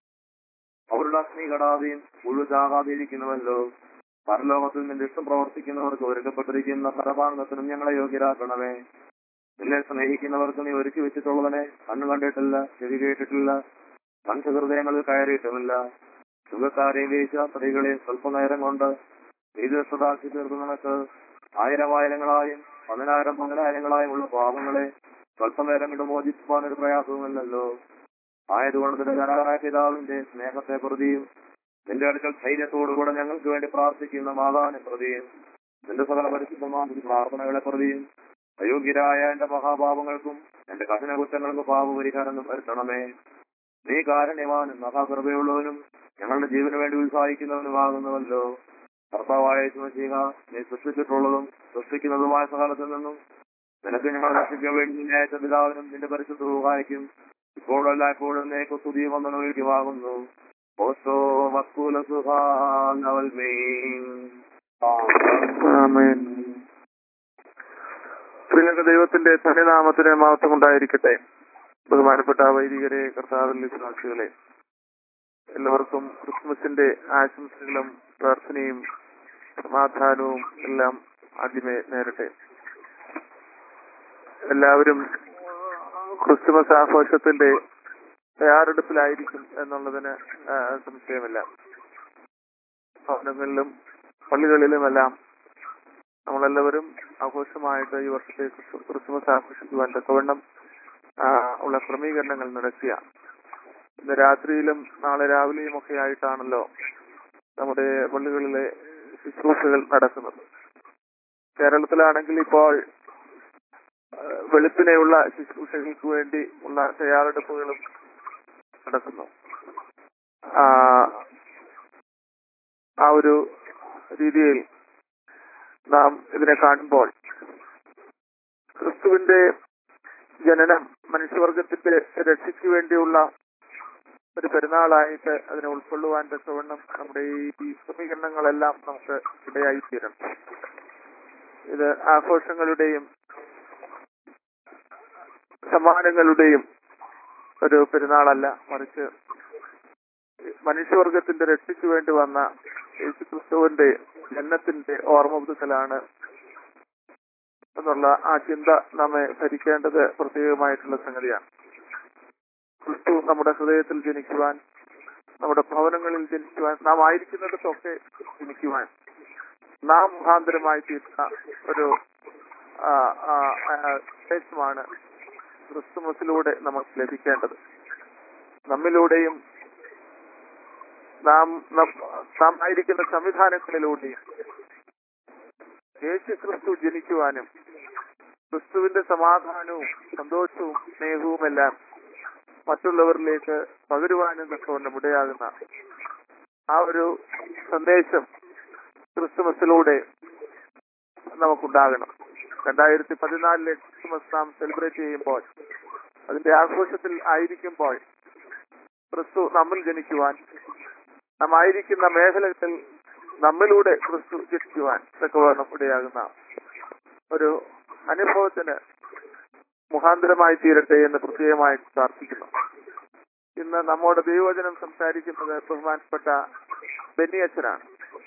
അവരുടെ അഗ്നി കടാതെയും മുഴുതാകാതിരിക്കുന്നുവല്ലോ പരലോകത്തിൽ നിന്റെ ഇഷ്ടം പ്രവർത്തിക്കുന്നവർക്ക് ഒരുക്കപ്പെട്ടിരിക്കുന്ന പരമാനന്ദത്തിനും ഞങ്ങളെ യോഗ്യരാക്കണമേ നിന്നെ സ്നേഹിക്കുന്നവർക്ക് നീ ഒരുക്കി വെച്ചിട്ടുള്ളതിനെ കണ്ണു കണ്ടിട്ടില്ല ചെവി കേട്ടിട്ടില്ല മനുഷ്യഹൃദയങ്ങളിൽ കയറിയിട്ടുമില്ല സുഖക്കാരെയും വീഴ്ച സ്ത്രീകളെയും സ്വല്പനേരം കൊണ്ട് നീതിഷ്ടാക്കി തീർന്നു നിനക്ക് ആയിരം ആയിരങ്ങളായും പതിനായിരം പതിനായിരങ്ങളായും ഉള്ള പാപങ്ങളെ സ്വല്പനേരം കൊണ്ട് മോചിപ്പാൻ ഒരു പ്രയാസവുമില്ലല്ലോ ആയതുകൊണ്ട് നിന്റെ ജനകരായ പിതാവിന്റെ സ്നേഹത്തെ പ്രതിയും നിന്റെ അടുക്കൽ ധൈര്യത്തോടുകൂടെ ഞങ്ങൾക്ക് വേണ്ടി പ്രാർത്ഥിക്കുന്ന മാതാവിനെ പ്രതിയും നിന്റെ സകല പരിശുദ്ധമായ പ്രാർത്ഥനകളെ പ്രതിയും അയോഗ്യരായ എന്റെ മഹാപാപങ്ങൾക്കും എന്റെ കഠിന കുറ്റങ്ങൾക്കും പാപപരിഹാരം വരുത്തണമേ നീ കാരുണ്യവാനും മഹാകൃപയുള്ളവനും ഞങ്ങളുടെ ജീവന് വേണ്ടി ഉത്സാഹിക്കുന്നവനുമാകുന്നുവല്ലോ കർത്താവായ ചെയ്യുക നീ സൃഷ്ടിച്ചിട്ടുള്ളതും സൃഷ്ടിക്കുന്നതുമായ സകാലത്തിൽ നിന്നും നിനക്ക് ഞങ്ങൾ രക്ഷിക്കാൻ വേണ്ടി നിന്നെ അയച്ച പിതാവിനും നിന്റെ പരിശുദ്ധ സഹായിക്കും ഇപ്പോഴല്ല എപ്പോഴും നീക്ക് സ്തുതി വന്നൊഴുകിവാകുന്നു ഓസോ വസ്തുല സുഹാനവൽ ആമേൻ സ്ത്രീകൾക്ക് ദൈവത്തിന്റെ ധന്യനാമത്തിന് മഹത്വം ഉണ്ടായിരിക്കട്ടെ ബഹുമാനപ്പെട്ട വൈദികരെ കർത്താവിൽ വിശ്വാസികളെ എല്ലാവർക്കും ക്രിസ്മസിന്റെ ആശംസകളും പ്രാർത്ഥനയും സമാധാനവും എല്ലാം ആദ്യമേ നേരട്ടെ എല്ലാവരും ക്രിസ്തുമസ് ആഘോഷത്തിന്റെ തയ്യാറെടുപ്പിലായിരിക്കും എന്നുള്ളതിന് ആ, സംശയമില്ല ഭവനങ്ങളിലും പള്ളികളിലുമെല്ലാം നമ്മളെല്ലാവരും ആഘോഷമായിട്ട് ഈ വർഷത്തെ ക്രിസ്തു- ക്രിസ്തുമസ് ആഘോഷിക്കുവാൻ തക്കവണ്ണം ആ, ഉള്ള ക്രമീകരണങ്ങൾ നടക്കുക ഇന്ന് രാത്രിയിലും നാളെ രാവിലെയും ഒക്കെ ആയിട്ടാണല്ലോ നമ്മുടെ പള്ളികളിലെ ശുശ്രൂഷകൾ നടക്കുന്നത് കേരളത്തിലാണെങ്കിൽ ഇപ്പോൾ ആ, വെളുപ്പിനെയുള്ള ശുശ്രൂഷകൾക്ക് വേണ്ടി ഉള്ള തയ്യാറെടുപ്പുകളും നടക്കുന്നു ആ, ആ ഒരു രീതിയിൽ നാം ഇതിനെ കാണുമ്പോൾ ക്രിസ്തുവിന്റെ ജനനം മനുഷ്യവർഗത്തിന്റെ രക്ഷയ്ക്ക് വേണ്ടിയുള്ള ഒരു പെരുന്നാളായിട്ട് അതിനെ ഉൾക്കൊള്ളുവാൻ തക്കവണ്ണം നമ്മുടെ ഈ ക്രമീകരണങ്ങളെല്ലാം നമുക്ക് ഇടയായിത്തീരണം ഇത് ആഘോഷങ്ങളുടെയും സമ്മാനങ്ങളുടെയും ഒരു പെരുന്നാളല്ല മറിച്ച് മനുഷ്യവർഗത്തിന്റെ രക്ഷയ്ക്ക് വേണ്ടി വന്ന യേശു ക്രിസ്തുവിന്റെ ജന്മത്തിന്റെ ഓർമ്മ പുതുക്കലാണ് എന്നുള്ള ആ ചിന്ത നമ്മെ ഭരിക്കേണ്ടത് പ്രത്യേകമായിട്ടുള്ള സംഗതിയാണ് ക്രിസ്തു നമ്മുടെ ഹൃദയത്തിൽ ജനിക്കുവാൻ നമ്മുടെ ഭവനങ്ങളിൽ ജനിക്കുവാൻ നാം ആയിരിക്കുന്നിടത്തൊക്കെ ജനിക്കുവാൻ നാം മുഖാന്തരമായി തീർന്ന ഒരു ആ, ആ, ആ, ഉദ്ദേശമാണ് ക്രിസ്തുമസിലൂടെ നമുക്ക് ലഭിക്കേണ്ടത് നമ്മിലൂടെയും നാം നം- നാം ആയിരിക്കുന്ന സംവിധാനങ്ങളിലൂടെയും യേശു ക്രിസ്തു ജനിക്കുവാനും ക്രിസ്തുവിന്റെ സമാധാനവും സന്തോഷവും സ്നേഹവുമെല്ലാം മറ്റുള്ളവരിലേക്ക് പകരുവാനും തക്കവണ്ണം ഇടയാകുന്ന ആ ഒരു സന്ദേശം ക്രിസ്തുമസിലൂടെ നമുക്കുണ്ടാകണം രണ്ടായിരത്തി പതിനാലിലെ ക്രിസ്തുമസ് നാം സെലിബ്രേറ്റ് ചെയ്യുമ്പോൾ അതിന്റെ ആഘോഷത്തിൽ ആയിരിക്കുമ്പോൾ ക്രിസ്തു നമ്മിൽ ജനിക്കുവാൻ നാം ആയിരിക്കുന്ന മേഖലകളിൽ നമ്മിലൂടെ ക്രിസ്തു ജനിക്കുവാൻ തക്കവണ്ണം ഇടയാകുന്ന ഒരു അനുഭവത്തിന് മുഖാന്തരമായി തീരട്ടെ എന്ന് പ്രത്യേകമായി പ്രാർത്ഥിക്കുന്നു ഇന്ന് നമ്മോട് ദൈവവചനം സംസാരിക്കുന്നത് ബഹുമാനപ്പെട്ട ബെന്നിയച്ചനാണ്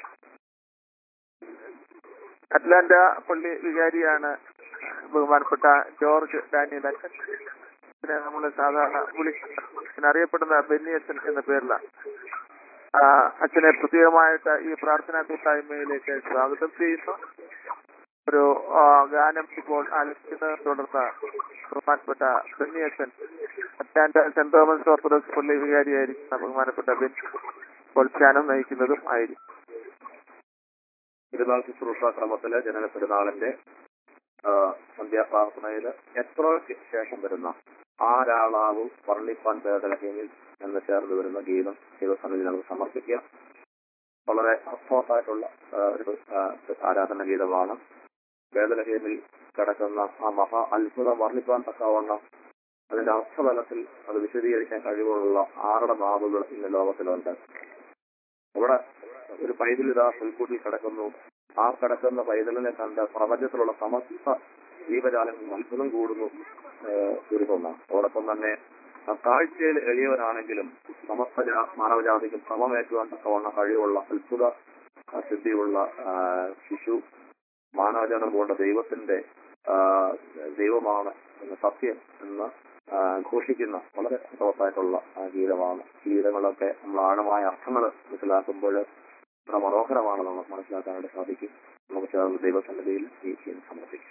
അറ്റ്ലാന്റ പള്ളി വികാരിയാണ് ബഹുമാനപ്പെട്ട ജോർജ് ഡാനിയൽ അച്ഛൻ ഇതിനെ നമ്മൾ സാധാരണ വിളിക്കുന്ന അറിയപ്പെടുന്ന ബെന്നിയച്ചൻ എന്ന പേരിലാണ് ആ, അച്ഛനെ പ്രത്യേകമായിട്ട് ഈ പ്രാർത്ഥനാ കൂട്ടായ്മയിലേക്ക് സ്വാഗതം ചെയ്യുന്നു ഒരു ആ, ഗാനം ഇപ്പോൾ ആലപിക്കുന്നത് തുടർന്ന് ബഹുമാനപ്പെട്ട ബെന്നിയച്ചൻ അറ്റാൻഡ സെന്റ് തോമസ് ഓർത്തഡോക്സ് പള്ളി വികാരിയായിരിക്കുന്ന ബഹുമാനപ്പെട്ട ബെൻ ഇപ്പോൾ ധ്യാനം നയിക്കുന്നതും ആയിരിക്കും തിരുനാൾ ശുശ്രൂഷ ക്രമത്തില് ജനന പെരുന്നാളിന്റെ ആ, സന്ധ്യാപ്രാർത്ഥനയില് എത്രോയ്ക്ക് ശേഷം വരുന്ന ആരാളാവു വർണ്ണിപ്പാൻ പേദലഹേമിൽ എന്ന് ചേർന്ന് വരുന്ന ഗീതം ദൈവസന്നിധി നമുക്ക് സമർപ്പിക്കാം വളരെ അർത്ഥവത്തായിട്ടുള്ള ആ, ഒരു ആ, ആരാധന ഗീതമാണ് വേദലഹേമിൽ കിടക്കുന്ന ആ മഹാ അത്ഭുതം വർണ്ണിപ്പാൻ തക്കവണ്ണം അതിന്റെ അർത്ഥതലത്തിൽ അത് വിശദീകരിക്കാൻ കഴിവുള്ള ആറുടെ നാവുകൾ ഇന്ന് ലോകത്തിലുണ്ട് അവിടെ ഒരു പൈതലിതാ പുൽക്കൂട്ടിൽ കിടക്കുന്നു ആ കിടക്കുന്ന പൈതലിനെ കണ്ട് പ്രപഞ്ചത്തിലുള്ള സമസ്ത ജീവജാലങ്ങളും അത്ഭുതം കൂടുന്നു ചുരുക്കൊന്നാണ് അതോടൊപ്പം തന്നെ ആ കാഴ്ചയിൽ എളിയവനാണെങ്കിലും സമസ്ത ജാ- മാനവജാതിക്കും സമമേറ്റുവാൻ തക്കവണ്ണം കഴിവുള്ള അത്ഭുത ആ, സിദ്ധിയുള്ള ആ, ശിശു മാനവജനം പോണ്ട ദൈവത്തിന്റെ ആ, ദൈവമാണ് എന്ന സത്യം എന്ന് ആ, ഘോഷിക്കുന്ന വളരെ അർത്ഥവത്തായിട്ടുള്ള ആ ഗീതമാണ് ഈ ഗീതങ്ങളൊക്കെ നമ്മൾ ആഴമായ അർത്ഥങ്ങൾ മനസ്സിലാക്കുമ്പോൾ എത്ര മനോഹരമാണ് നമുക്ക് മനസ്സിലാക്കാനായിട്ട് സാധിക്കും നമുക്ക് ചേർന്ന് ദൈവസന്നിധിയിൽ ഈ ഗീതം സമർപ്പിക്കാം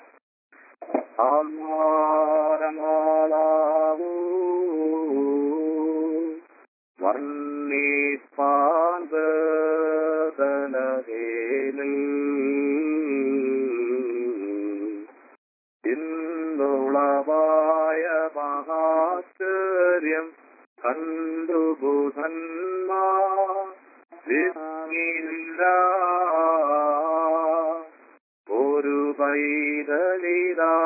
ആത്മാരമാലാവൂ ഇന്നുളവായ മഹാശ്ചര്യം കണ്ടു ബുധന്മാർ വിസ്മില്ല ഒരു പൈതലിതാ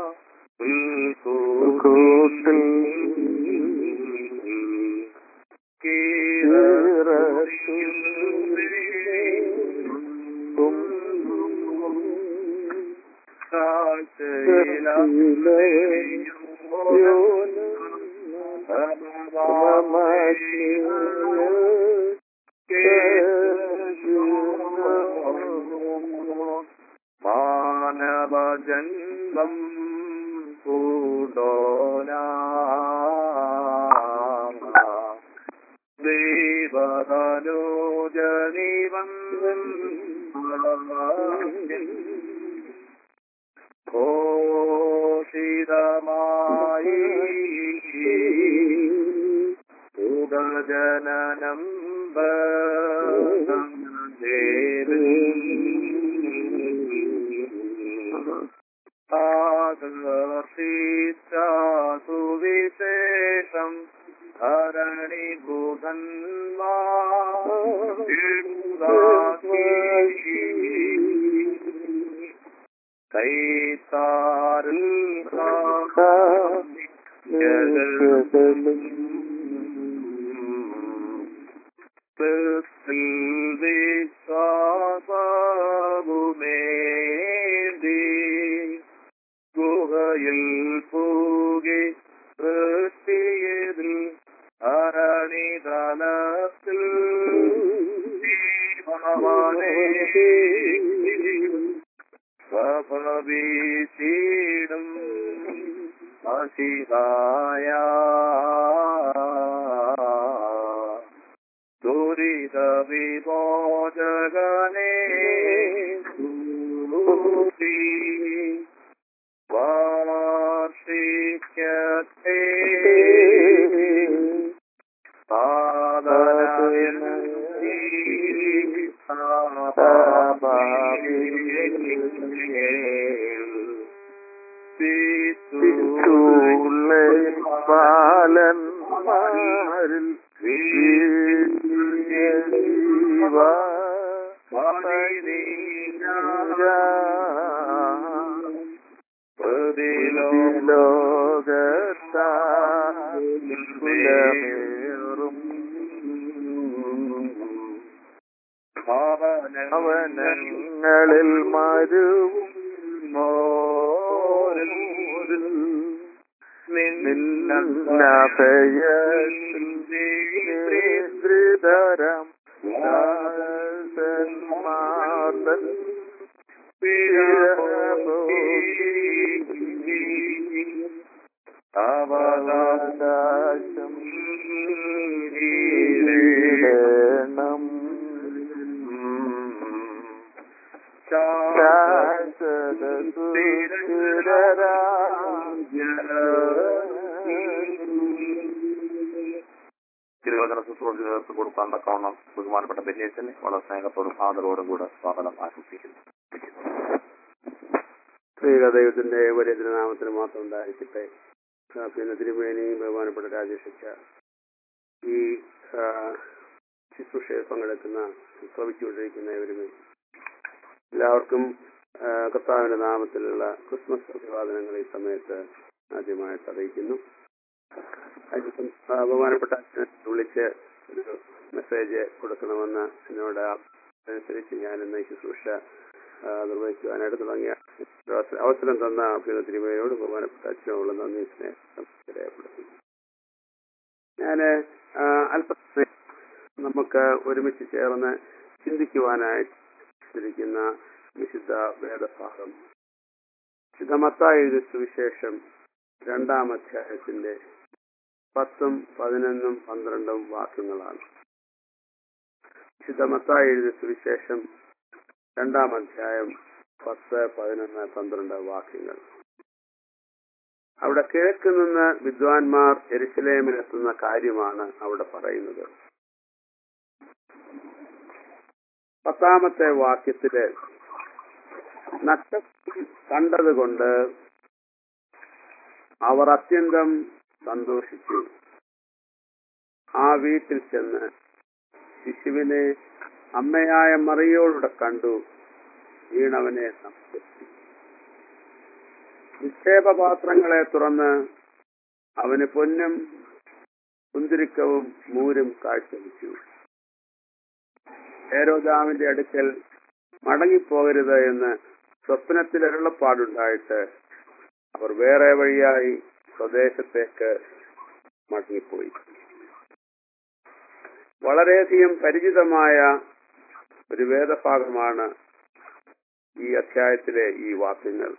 ഉൾക്കൂട്ടിൽ മാനവജന്മം പൂണ്ടോനാ ദൈവതനോജനിവം ഘോഷിതമായി സുഖജനനം ആകർഷിച്ച സുവിശേഷം ധരണി കൈത്താറിൽ വിശ്വാസവുമേന്തി ഗുഹയിൽ പൂകി വൃത്തിയതിൽ അരണിതലത്തിൽ സ്വഭവീശീടും അശിതായ ദുരിത വിമോചകനേ സ്തുതി. വാർഷിക്കത്തെ ബാലന്മാരിൽ ലോകത്താറും ഭവനങ്ങളിൽ മരുവും മോരും നിന്നഭയതരം ദാസന്മാർദ്ദൻ അവകാശം ഈടേണം ശാശ്വത തിരുവചന ശുശ്രൂഷ ചേർത്ത് കൊടുക്കാൻ തക്കവണ്ണം ബഹുമാനപ്പെട്ട ബെന്നീസിനെ വളരെ സ്നേഹത്തോടും ആദരവോടും കൂടെ സ്വാഗതം ആശംസിക്കുന്നു ശ്രീക ദൈവത്തിന്റെ വലിയ തിരുനാമത്തിന് മാത്രം ഉണ്ടായിരിക്കട്ടെ ആ, പിന്നെ തിരുമേനി ബഹുമാനപ്പെട്ട രാജേഷിച്ച ഈ ആ, ശുശ്രൂഷയിൽ പങ്കെടുക്കുന്ന ശ്രമിച്ചുകൊണ്ടിരിക്കുന്ന ഇവരും എല്ലാവർക്കും ആ, കർത്താവിന്റെ നാമത്തിലുള്ള ക്രിസ്മസ് അഭിവാദനങ്ങൾ ഈ സമയത്ത് ആദ്യമായിട്ട് അറിയിക്കുന്നു അതിനിപ്പം, ആ, ബഹുമാനപ്പെട്ട അച്ഛനെ വിളിച്ച് ഒരു മെസ്സേജ് കൊടുക്കണമെന്ന് എന്നോട് അനുസരിച്ച് ഞാൻ ഇന്ന് ഈ ശുശ്രൂഷ ആ, നിർവഹിക്കുവാനായിട്ട് തുടങ്ങിയ ഒരു അവസരം- അവസരം തന്ന അഭ്യുന്ന തിരുമേനോട് ബഹുമാനപ്പെട്ട അച്ഛനോടുള്ള നന്ദി സ്നേഹം രേഖപ്പെടുത്തുന്നു ഞാൻ അല്പം നമുക്ക് ഒരുമിച്ച് ചേർന്ന് ചിന്തിക്കുവാനായിട്ട് ഇരിക്കുന്ന വിശുദ്ധ വേദഭാഗം വിശുദ്ധ മത്തായി എഴുതിയ സുവിശേഷം രണ്ടാം അധ്യായത്തിന്റെ പത്തും പതിനൊന്നും പന്ത്രണ്ടും വാക്യങ്ങളാണ് വിശുദ്ധ മത്തായി എഴുതിയ സുവിശേഷം രണ്ടാം അധ്യായം പത്ത് പതിനൊന്ന് പന്ത്രണ്ട് വാക്യങ്ങൾ അവിടെ കിഴക്ക് നിന്ന് വിദ്വാൻമാർ എരുസലേമിലെത്തുന്ന കാര്യമാണ് അവിടെ പറയുന്നത് പത്താമത്തെ വാക്യത്തില് നക്ഷത്രം കണ്ടതുകൊണ്ട് അവർ അത്യന്തം സന്തോഷിച്ചു ആ വീട്ടിൽ ചെന്ന് ശിശുവിനെ അമ്മയായ മറിയോടെ കണ്ടു വീണവനെ നമസ്കരിച്ചു നിക്ഷേപപാത്രങ്ങളെ തുറന്ന് അവന് പൊന്നും കുന്തിരിക്കവും മൂരും കാഴ്ചവെച്ചു ഹേരോദാമിന്റെ അടുക്കൽ മടങ്ങിപ്പോകരുത് എന്ന് സ്വപ്നത്തിൽ അരുളപ്പാടുണ്ടായിട്ട് അവർ വേറെ വഴിയായി സ്വദേശത്തേക്ക് മടങ്ങിപ്പോയി വളരെയധികം പരിചിതമായ ഒരു വേദഭാഗമാണ് ഈ അധ്യായത്തിലെ ഈ വാക്യങ്ങൾ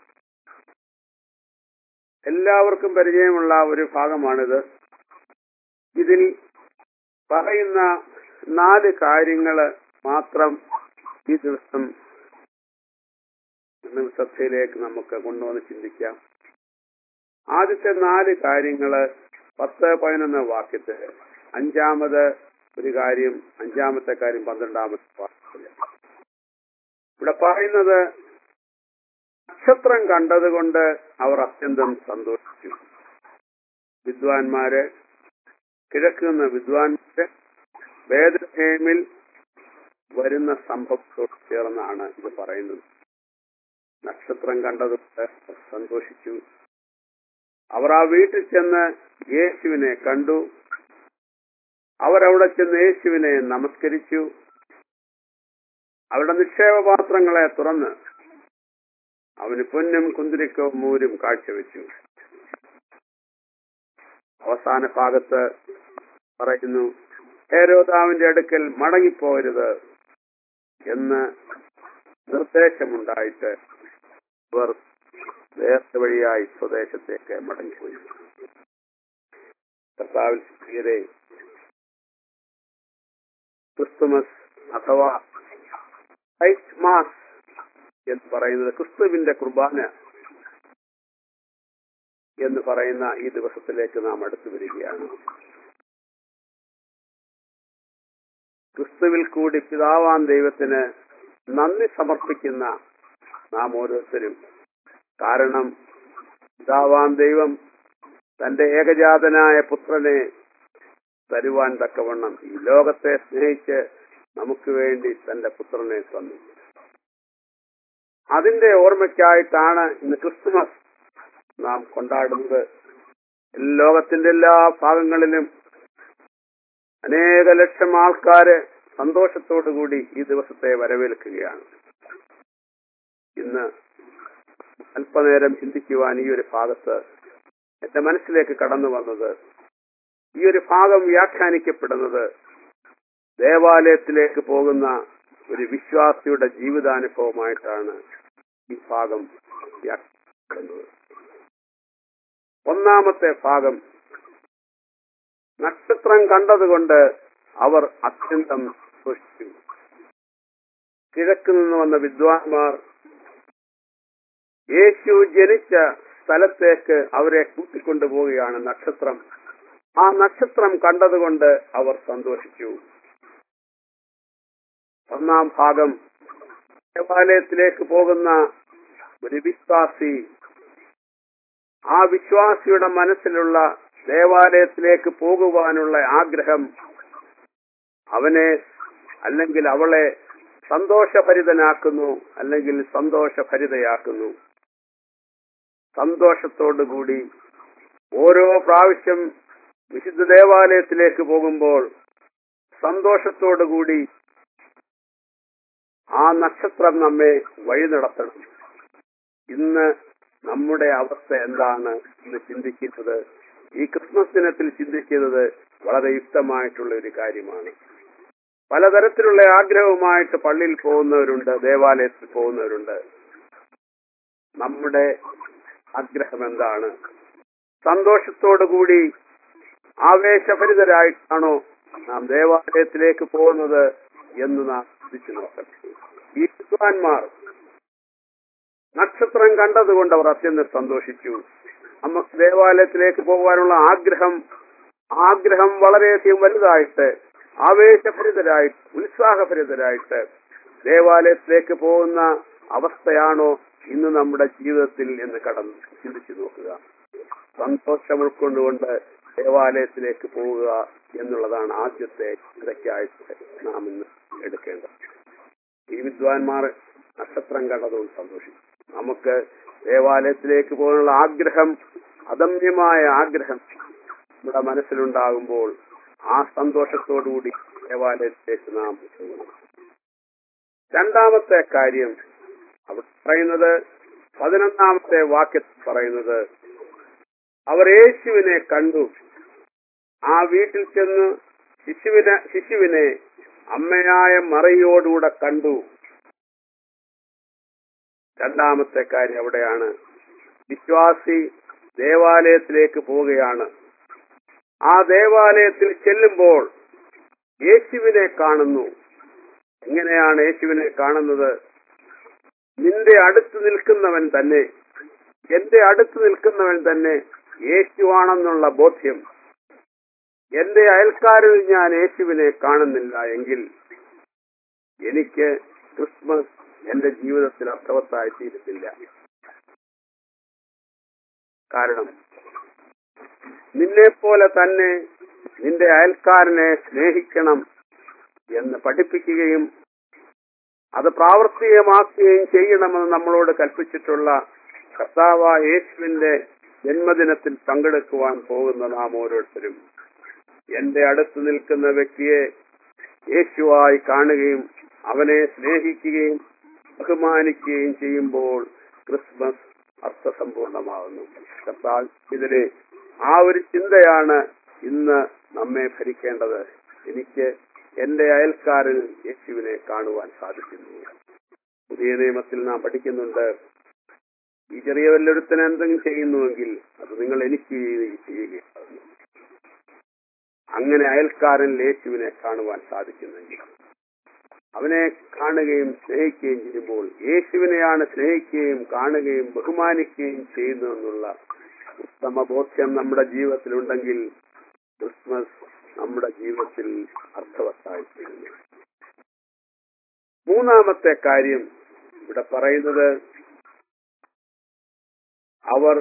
എല്ലാവർക്കും പരിചയമുള്ള ഒരു ഭാഗമാണിത് ഇതിൽ പറയുന്ന നാല് കാര്യങ്ങള് മാത്രം ഈ ദിവസം ശ്രദ്ധയിലേക്ക് നമുക്ക് കൊണ്ടുവന്ന് ചിന്തിക്കാം ആദ്യത്തെ നാല് കാര്യങ്ങള് പത്ത് പതിനൊന്ന് വാക്യത്തിൽ അഞ്ചാമത് ഒരു കാര്യം അഞ്ചാമത്തെ കാര്യം പന്ത്രണ്ടാമത്തെ വാക്യത്തില് ഇവിടെ പറയുന്നത് നക്ഷത്രം കണ്ടതുകൊണ്ട് അവർ അത്യന്തം സന്തോഷിച്ചു വിദ്വാൻമാര് കിഴക്ക് നിന്ന് വിദ്വാൻമാര് വേദഹേമിൽ വരുന്ന സംഭവത്തോട് ചേർന്നാണ് ഇത് പറയുന്നത് നക്ഷത്രം കണ്ടതുകൊണ്ട് അവർ സന്തോഷിച്ചു അവർ ആ വീട്ടിൽ ചെന്ന് യേശുവിനെ കണ്ടു അവരവിടെ ചെന്ന് യേശുവിനെ നമസ്കരിച്ചു അവരുടെ നിക്ഷേപപാത്രങ്ങളെ തുറന്ന് അവന് പൊന്നും കുന്തിരിക്കവും മൂരും കാഴ്ചവെച്ചു അവസാന ഭാഗത്ത് പറയുന്നു ഹേരോദാവിന്റെ അടുക്കൽ മടങ്ങിപ്പോകരുത് എന്ന് നിർദ്ദേശമുണ്ടായിട്ട് അവർ വേറെ വഴിയായി സ്വദേശത്തേക്ക് മടങ്ങിപ്പോയി കർത്താവിൽ പ്രിയരെ ക്രിസ്തുമസ് അഥവാ ക്രൈസ്റ്റ് മാസ് എന്ന് പറയുന്നത് ക്രിസ്തുവിന്റെ കുർബാന എന്ന് പറയുന്ന ഈ ദിവസത്തിലേക്ക് നാം അടുത്തു വരികയാണ് ക്രിസ്തുവിൽ കൂടി പിതാവാൻ ദൈവത്തിന് നന്ദി സമർപ്പിക്കുന്ന നാം ഓരോരുത്തരും കാരണം പിതാവാൻ ദൈവം തന്റെ ഏകജാതനായ പുത്രനെ തരുവാൻ തക്കവണ്ണം ഈ ലോകത്തെ സ്നേഹിച്ച് നമുക്ക് വേണ്ടി തന്റെ പുത്രനെ തന്നു അതിന്റെ ഓർമ്മയ്ക്കായിട്ടാണ് ഇന്ന് ക്രിസ്തുമസ് നാം കൊണ്ടാടുന്നത് ലോകത്തിന്റെ എല്ലാ ഭാഗങ്ങളിലും അനേക ലക്ഷം ആൾക്കാര് സന്തോഷത്തോടുകൂടി ഈ ദിവസത്തെ വരവേൽക്കുകയാണ് ഇന്ന് അല്പനേരം ചിന്തിക്കുവാൻ ഈ ഒരു ഭാഗത്ത് എന്റെ മനസ്സിലേക്ക് കടന്നു വന്നത് ഈ ഒരു ഭാഗം വ്യാഖ്യാനിക്കപ്പെടുന്നത് ദേവാലയത്തിലേക്ക് പോകുന്ന ഒരു വിശ്വാസിയുടെ ജീവിതാനുഭവമായിട്ടാണ് ഈ ഭാഗം വ്യാഖ്യാനിക്കപ്പെടുന്നത് ഒന്നാമത്തെ ഭാഗം നക്ഷത്രം കണ്ടതുകൊണ്ട് അവർ അത്യന്തം സന്തോഷിച്ചു കിഴക്ക് നിന്ന് വന്ന വിദ്വാൻമാർ യേശു ജനിച്ച സ്ഥലത്തേക്ക് അവരെ കൂട്ടിക്കൊണ്ടുപോവുകയാണ് നക്ഷത്രം ആ നക്ഷത്രം കണ്ടതുകൊണ്ട് അവർ സന്തോഷിച്ചു ഒന്നാം ഭാഗം ദേവാലയത്തിലേക്ക് പോകുന്ന ഒരു വിശ്വാസി ആ വിശ്വാസിയുടെ മനസ്സിലുള്ള ദേവാലയത്തിലേക്ക് പോകുവാനുള്ള ആഗ്രഹം അവനെ അല്ലെങ്കിൽ അവളെ സന്തോഷഭരിതനാക്കുന്നു അല്ലെങ്കിൽ സന്തോഷഭരിതയാക്കുന്നു സന്തോഷത്തോടുകൂടി ഓരോ പ്രാവശ്യം വിശുദ്ധ ദേവാലയത്തിലേക്ക് പോകുമ്പോൾ സന്തോഷത്തോടുകൂടി ആ നക്ഷത്രം നമ്മെ വഴി നടത്തണം ഇന്ന് നമ്മുടെ അവസ്ഥ എന്താണ് എന്ന് ചിന്തിക്കുന്നത് ഈ ക്രിസ്മസ് ദിനത്തിൽ ചിന്തിക്കുന്നത് വളരെ യുക്തമായിട്ടുള്ള ഒരു കാര്യമാണ് പലതരത്തിലുള്ള ആഗ്രഹവുമായിട്ട് പള്ളിയിൽ പോകുന്നവരുണ്ട് ദേവാലയത്തിൽ പോകുന്നവരുണ്ട് നമ്മുടെ ആഗ്രഹം എന്താണ് സന്തോഷത്തോടുകൂടി ആവേശഭരിതരായിട്ടാണോ നാം ദേവാലയത്തിലേക്ക് പോകുന്നത് എന്ന് നാം ചിന്തിച്ചു നോക്കണം ഈ വിദ്വാൻമാർ നക്ഷത്രം കണ്ടതുകൊണ്ട് അവർ അത്യന്തം സന്തോഷിച്ചു നമുക്ക് ദേവാലയത്തിലേക്ക് പോകാനുള്ള ആഗ്രഹം ആഗ്രഹം വളരെയധികം വലുതായിട്ട് ആവേശഭരിതരായിട്ട് ഉത്സാഹഭരിതരായിട്ട് ദേവാലയത്തിലേക്ക് പോകുന്ന അവസ്ഥയാണോ ഇന്ന് നമ്മുടെ ജീവിതത്തിൽ എന്ന് കടന്ന് ചിന്തിച്ചു നോക്കുക സന്തോഷം ഉൾക്കൊണ്ടുകൊണ്ട് ദേവാലയത്തിലേക്ക് പോവുക എന്നുള്ളതാണ് ആദ്യത്തെ ചിന്തയ്ക്കായിട്ട് നാം ഇന്ന് എടുക്കേണ്ടത് ഈ വിദ്വാൻമാർ നക്ഷത്രം കണ്ടതുകൊണ്ട് സന്തോഷിച്ചു നമുക്ക് ദേവാലയത്തിലേക്ക് പോകാനുള്ള ആഗ്രഹം അദമ്യമായ ആഗ്രഹം നമ്മുടെ മനസ്സിലുണ്ടാകുമ്പോൾ ആ സന്തോഷത്തോടുകൂടി ദേവാലയത്തിലേക്ക് നാം പോകണം രണ്ടാമത്തെ കാര്യം അവിടെ പറയുന്നത് പതിനൊന്നാമത്തെ വാക്യത്തിൽ പറയുന്നത് അവർ യേശുവിനെ കണ്ടു ആ വീട്ടിൽ ചെന്ന് ശിശുവിനെ ശിശുവിനെ അമ്മയായ മറയോടുകൂടെ കണ്ടു രണ്ടാമത്തെ കാര്യം അവിടെയാണ് വിശ്വാസി ദേവാലയത്തിലേക്ക് പോവുകയാണ് ആ ദേവാലയത്തിൽ ചെല്ലുമ്പോൾ യേശുവിനെ കാണുന്നു എങ്ങനെയാണ് യേശുവിനെ കാണുന്നത് നിന്റെ അടുത്ത് നിൽക്കുന്നവൻ തന്നെ എന്റെ അടുത്ത് നിൽക്കുന്നവൻ തന്നെ യേശുവാണെന്നുള്ള ബോധ്യം എന്റെ അയൽക്കാരിൽ ഞാൻ യേശുവിനെ കാണുന്നില്ല എങ്കിൽ എനിക്ക് ക്രിസ്മസ് എന്റെ ജീവിതത്തിൽ അർത്ഥവത്തായി തീരത്തില്ല കാരണം നിന്നെ പോലെ തന്നെ നിന്റെ അയൽക്കാരനെ സ്നേഹിക്കണം എന്ന് പഠിപ്പിക്കുകയും അത് പ്രാവർത്തികമാക്കുകയും ചെയ്യണമെന്ന് നമ്മളോട് കൽപ്പിച്ചിട്ടുള്ള കർത്താവ യേശുവിന്റെ ജന്മദിനത്തിൽ പങ്കെടുക്കുവാൻ പോകുന്ന നാം ഓരോരുത്തരും എന്റെ അടുത്ത് നിൽക്കുന്ന വ്യക്തിയെ യേശുവായി കാണുകയും അവനെ സ്നേഹിക്കുകയും ബഹുമാനിക്കുകയും ചെയ്യുമ്പോൾ ക്രിസ്മസ് അർത്ഥസമ്പൂർണമാകുന്നു കർത്താവ് ഇതിലെ ആ ഒരു ചിന്തയാണ് ഇന്ന് നമ്മെ ഭരിക്കേണ്ടത് എനിക്ക് എന്റെ അയൽക്കാരിൽ യേശുവിനെ കാണുവാൻ സാധിക്കുന്നു പുതിയ നിയമത്തിൽ നാം പഠിക്കുന്നുണ്ട് ഈ ചെറിയ വല്ലൊരുത്തൻ എന്തെങ്കിലും ചെയ്യുന്നുവെങ്കിൽ അത് നിങ്ങൾ എനിക്ക് ചെയ്യുകയാകുന്നു അങ്ങനെ അയൽക്കാരൻ യേശുവിനെ കാണുവാൻ സാധിക്കുന്നെങ്കിൽ അവനെ കാണുകയും സ്നേഹിക്കുകയും ചെയ്യുമ്പോൾ യേശുവിനെയാണ് സ്നേഹിക്കുകയും കാണുകയും ബഹുമാനിക്കുകയും ചെയ്യുന്നതെന്നുള്ള ഉത്തമ ബോധ്യം നമ്മുടെ ജീവിതത്തിലുണ്ടെങ്കിൽ ക്രിസ്മസ് നമ്മുടെ ജീവിതത്തിൽ അർത്ഥവത്തായിത്തീരുന്നു മൂന്നാമത്തെ കാര്യം ഇവിടെ പറയുന്നത് അവർ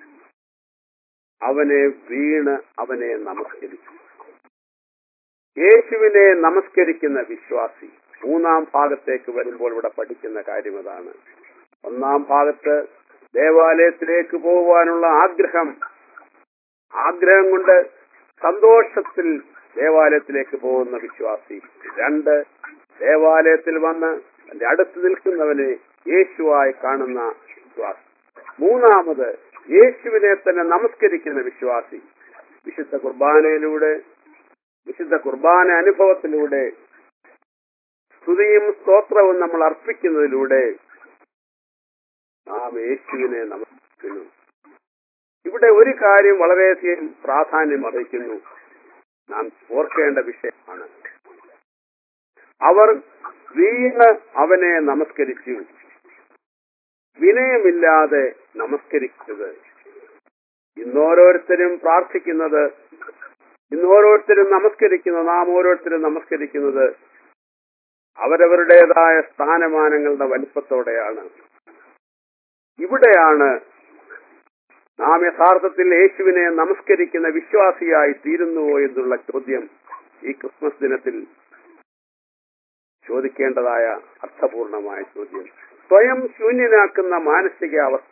അവനെ വീണ് അവനെ നമസ്കരിച്ചു യേശുവിനെ നമസ്കരിക്കുന്ന വിശ്വാസി മൂന്നാം ഭാഗത്തേക്ക് വരുമ്പോൾ ഇവിടെ പഠിക്കുന്ന കാര്യം അതാണ് ഒന്നാം ഭാഗത്ത് ദേവാലയത്തിലേക്ക് പോകുവാനുള്ള ആഗ്രഹം ആഗ്രഹം കൊണ്ട് സന്തോഷത്തിൽ ദേവാലയത്തിലേക്ക് പോകുന്ന വിശ്വാസി രണ്ട് ദേവാലയത്തിൽ വന്ന് തന്റെ അടുത്ത് നിൽക്കുന്നവനെ യേശുവായി കാണുന്ന വിശ്വാസി മൂന്നാമത് യേശുവിനെ തന്നെ നമസ്കരിക്കുന്ന വിശ്വാസി വിശുദ്ധ കുർബാനയിലൂടെ വിശുദ്ധ കുർബാന അനുഭവത്തിലൂടെ സ്തുതിയും സ്തോത്രവും നമ്മൾ അർപ്പിക്കുന്നതിലൂടെ നാം യേശുവിനെ നമസ്കരിക്കുന്നു ഇവിടെ ഒരു കാര്യം വളരെയധികം പ്രാധാന്യം അർഹിക്കുന്നു നാം ഓർക്കേണ്ട വിഷയമാണ് അവർ വീണ് അവനെ നമസ്കരിച്ചു വിനയമില്ലാതെ നമസ്കരിച്ചത് ഇന്നോരോരുത്തരും പ്രാർത്ഥിക്കുന്നത് ഇന്നോരോരുത്തരും നമസ്കരിക്കുന്നത് നാം ഓരോരുത്തരും നമസ്കരിക്കുന്നത് അവരവരുടേതായ സ്ഥാനമാനങ്ങളുടെ വലിപ്പത്തോടെയാണ് ഇവിടെയാണ് നാം യഥാർത്ഥത്തിൽ യേശുവിനെ നമസ്കരിക്കുന്ന വിശ്വാസിയായി തീരുന്നുവോ എന്നുള്ള ചോദ്യം ഈ ക്രിസ്മസ് ദിനത്തിൽ ചോദിക്കേണ്ടതായ അർത്ഥപൂർണമായ ചോദ്യം സ്വയം ശൂന്യനാക്കുന്ന മാനസികാവസ്ഥ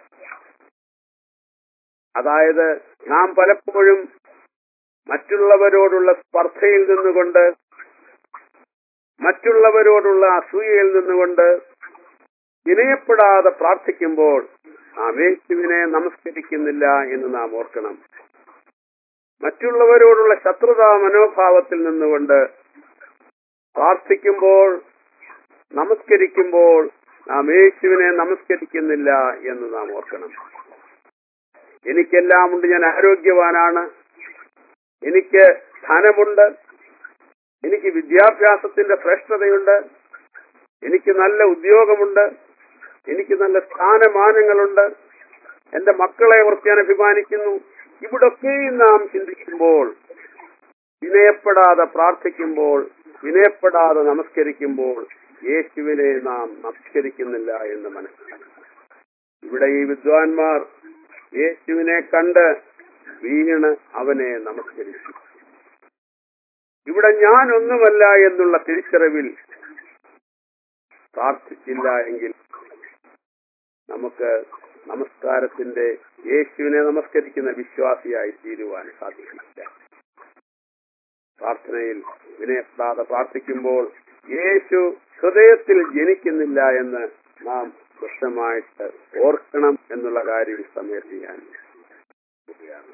അതായത് നാം പലപ്പോഴും മറ്റുള്ളവരോടുള്ള സ്പർദ്ധയിൽ നിന്നുകൊണ്ട് മറ്റുള്ളവരോടുള്ള അസൂയയിൽ നിന്നുകൊണ്ട് വിനയപ്പെടാതെ പ്രാർത്ഥിക്കുമ്പോൾ നാം യേശുവിനെ നമസ്കരിക്കുന്നില്ല എന്ന് നാം ഓർക്കണം മറ്റുള്ളവരോടുള്ള ശത്രുതാ മനോഭാവത്തിൽ നിന്നുകൊണ്ട് പ്രാർത്ഥിക്കുമ്പോൾ നമസ്കരിക്കുമ്പോൾ നാം യേശുവിനെ നമസ്കരിക്കുന്നില്ല എന്ന് നാം ഓർക്കണം എനിക്കെല്ലാം ഉണ്ട് ഞാൻ ആരോഗ്യവാനാണ് എനിക്ക് ധനമുണ്ട് എനിക്ക് വിദ്യാഭ്യാസത്തിന്റെ ശ്രേഷ്ഠതയുണ്ട് എനിക്ക് നല്ല ഉദ്യോഗമുണ്ട് എനിക്ക് നല്ല സ്ഥാനമാനങ്ങളുണ്ട് എന്റെ മക്കളെ ഓർത്ത് ഞാൻ അഭിമാനിക്കുന്നു ഇവിടൊക്കെയും നാം ചിന്തിക്കുമ്പോൾ വിനയപ്പെടാതെ പ്രാർത്ഥിക്കുമ്പോൾ വിനയപ്പെടാതെ നമസ്കരിക്കുമ്പോൾ യേശുവിനെ നാം നമസ്കരിക്കുന്നില്ല എന്ന് മനസ്സിലാക്കി ഇവിടെ ഈ വിദ്വാൻമാർ യേശുവിനെ കണ്ട് വീണ് അവനെ നമസ്കരിച്ചു ഇവിടെ ഞാൻ ഒന്നുമല്ല എന്നുള്ള തിരിച്ചറിവിൽ പ്രാർത്ഥിച്ചില്ല എങ്കിൽ നമുക്ക് നമസ്കാരത്തിന്റെ യേശുവിനെ നമസ്കരിക്കുന്ന വിശ്വാസിയായി തീരുവാൻ സാധിക്കില്ല പ്രാർത്ഥനയിൽ വിനയപ്പെടാതെ പ്രാർത്ഥിക്കുമ്പോൾ യേശു ഹൃദയത്തിൽ ജനിക്കുന്നില്ല എന്ന് നാം വ്യക്തമായിട്ട് ഓർക്കണം എന്നുള്ള കാര്യം ഈ സമയത്ത് ഞാൻ പറയുകയാണ്.